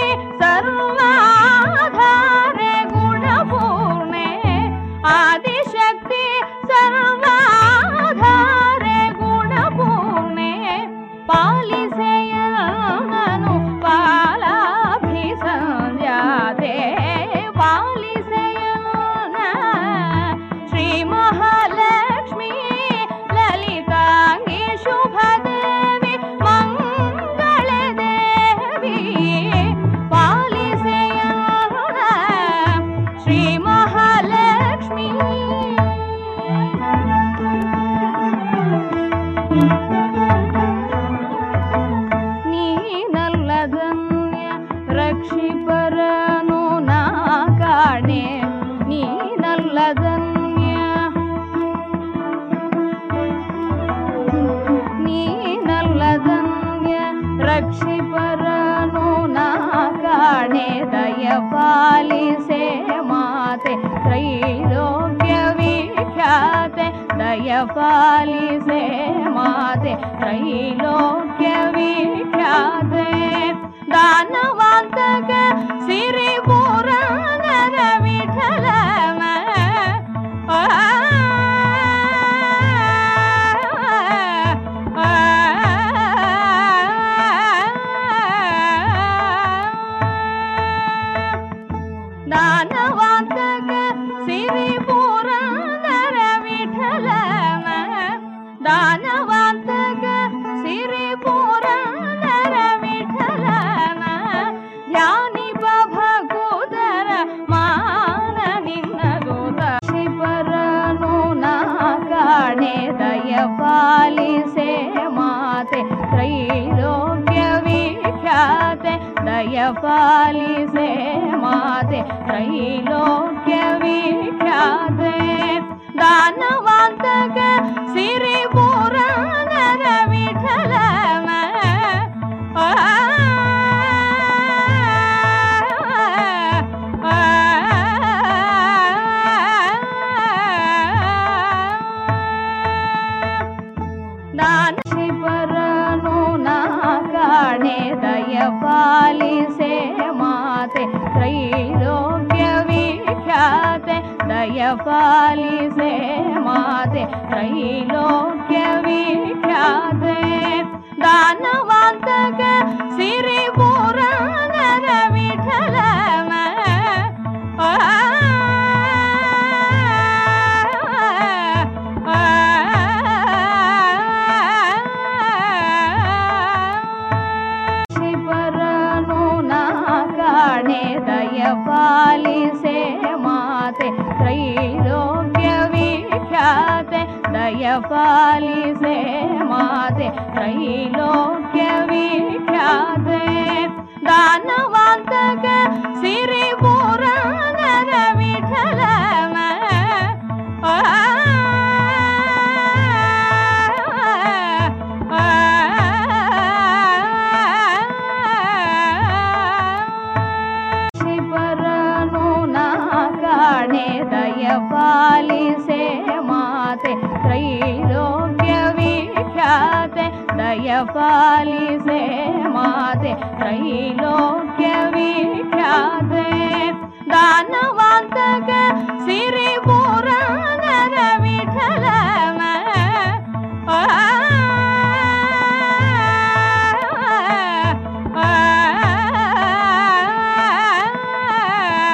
ಸರ್ವಾಧಾರೆ ಗುಣಪೂರ್ಣೆ ಆದಿಶಕ್ತಿ ಸರ್ವಾಧಾರೆ ತ್ರೈಲೋಕ್ಯ ವಿಖ್ಯಾತೆ ದಯ ಪಾಲಿಸೆ ಮಾತೆ ತ್ರೈಲೋಕ್ಯ ವಿಖ್ಯಾತೆ ದಾನವಾಂತಕ ಸಿರಿ ಪುರಾಣದ ವಿಠಲಮ ದಾನವಾಂತಕ ಸಿರಿ ಪುರಾಣರ ವಿಠಲಮ ದಾನವಾಂತಕ ಸಿರಿ ಪುರಾಣರ ವಿಠಲಮ ಧ್ಯಾನಿಪ ಭಗುದರ ಮಾನ ನಿನ್ನದು ಶಿವರನು ನಾ ಕಾಣೆ ದಯ ಪಾಲಿಸೆ ಮಾತೆ ತ್ರೈಲೋಕ್ಯ ವಿಖ್ಯಾತೆ ದಯ ಪಾಲಿಸೆ ಮಾತೆ ತ್ರೈಲೋಕ್ಯ ವಿಖ್ಯಾತೆ ದಾನವಾಂತಕ ಸಿರಿ ಪುರಾಣದ ವಿಠಲಮ ದಾನ ಶಿವರನು ನಾ ಕಾಣೆ ದಯ ಪಾಲಿಸೆ ಮಾತೆ ತ್ರೈಲೋಕ್ಯ ವಿಖ್ಯಾತೆ ದಯ ಪಾಲಿಸೆ ಮಾತೆ ತ್ರೈಲೋಕ್ಯ ವಿಖ್ಯಾತೆ ದಾನವಾಂತಕ ಸಿರಿ ಪುರಾಣದ ವಿಠಲಮ ಶಿವರನು ನಾ ಕಾಣೆ ದಯ ಪಾಲಿಸೆ ಮಾತೆ ತ್ರೈಲೋಕ್ಯ ವಿಖ್ಯಾತೆ ದಯ ಪಾಲಿಸೆ ಮಾತೆ ತ್ರೈಲೋಕ್ಯ ವಿಖ್ಯಾತೆ ದಾನವಾಂತಕ ಸಿರಿ ಪುರಾಣದ ವಿಠಲಮ ಶಿವರನು ನಾ ಕಾಣೆ ದಯ ಪಾಲಿಸೆ ಮಾತೆ ತ್ರೈಲೋಕ್ಯ ವಿಖ್ಯಾತೆ ದಯ ಪಾಲಿಸೆ ಮಾತೆ ತ್ರೈಲೋಕ್ಯ ವಿಖ್ಯಾತೆ ದಾನವಾಂತಕ ಸಿರಿ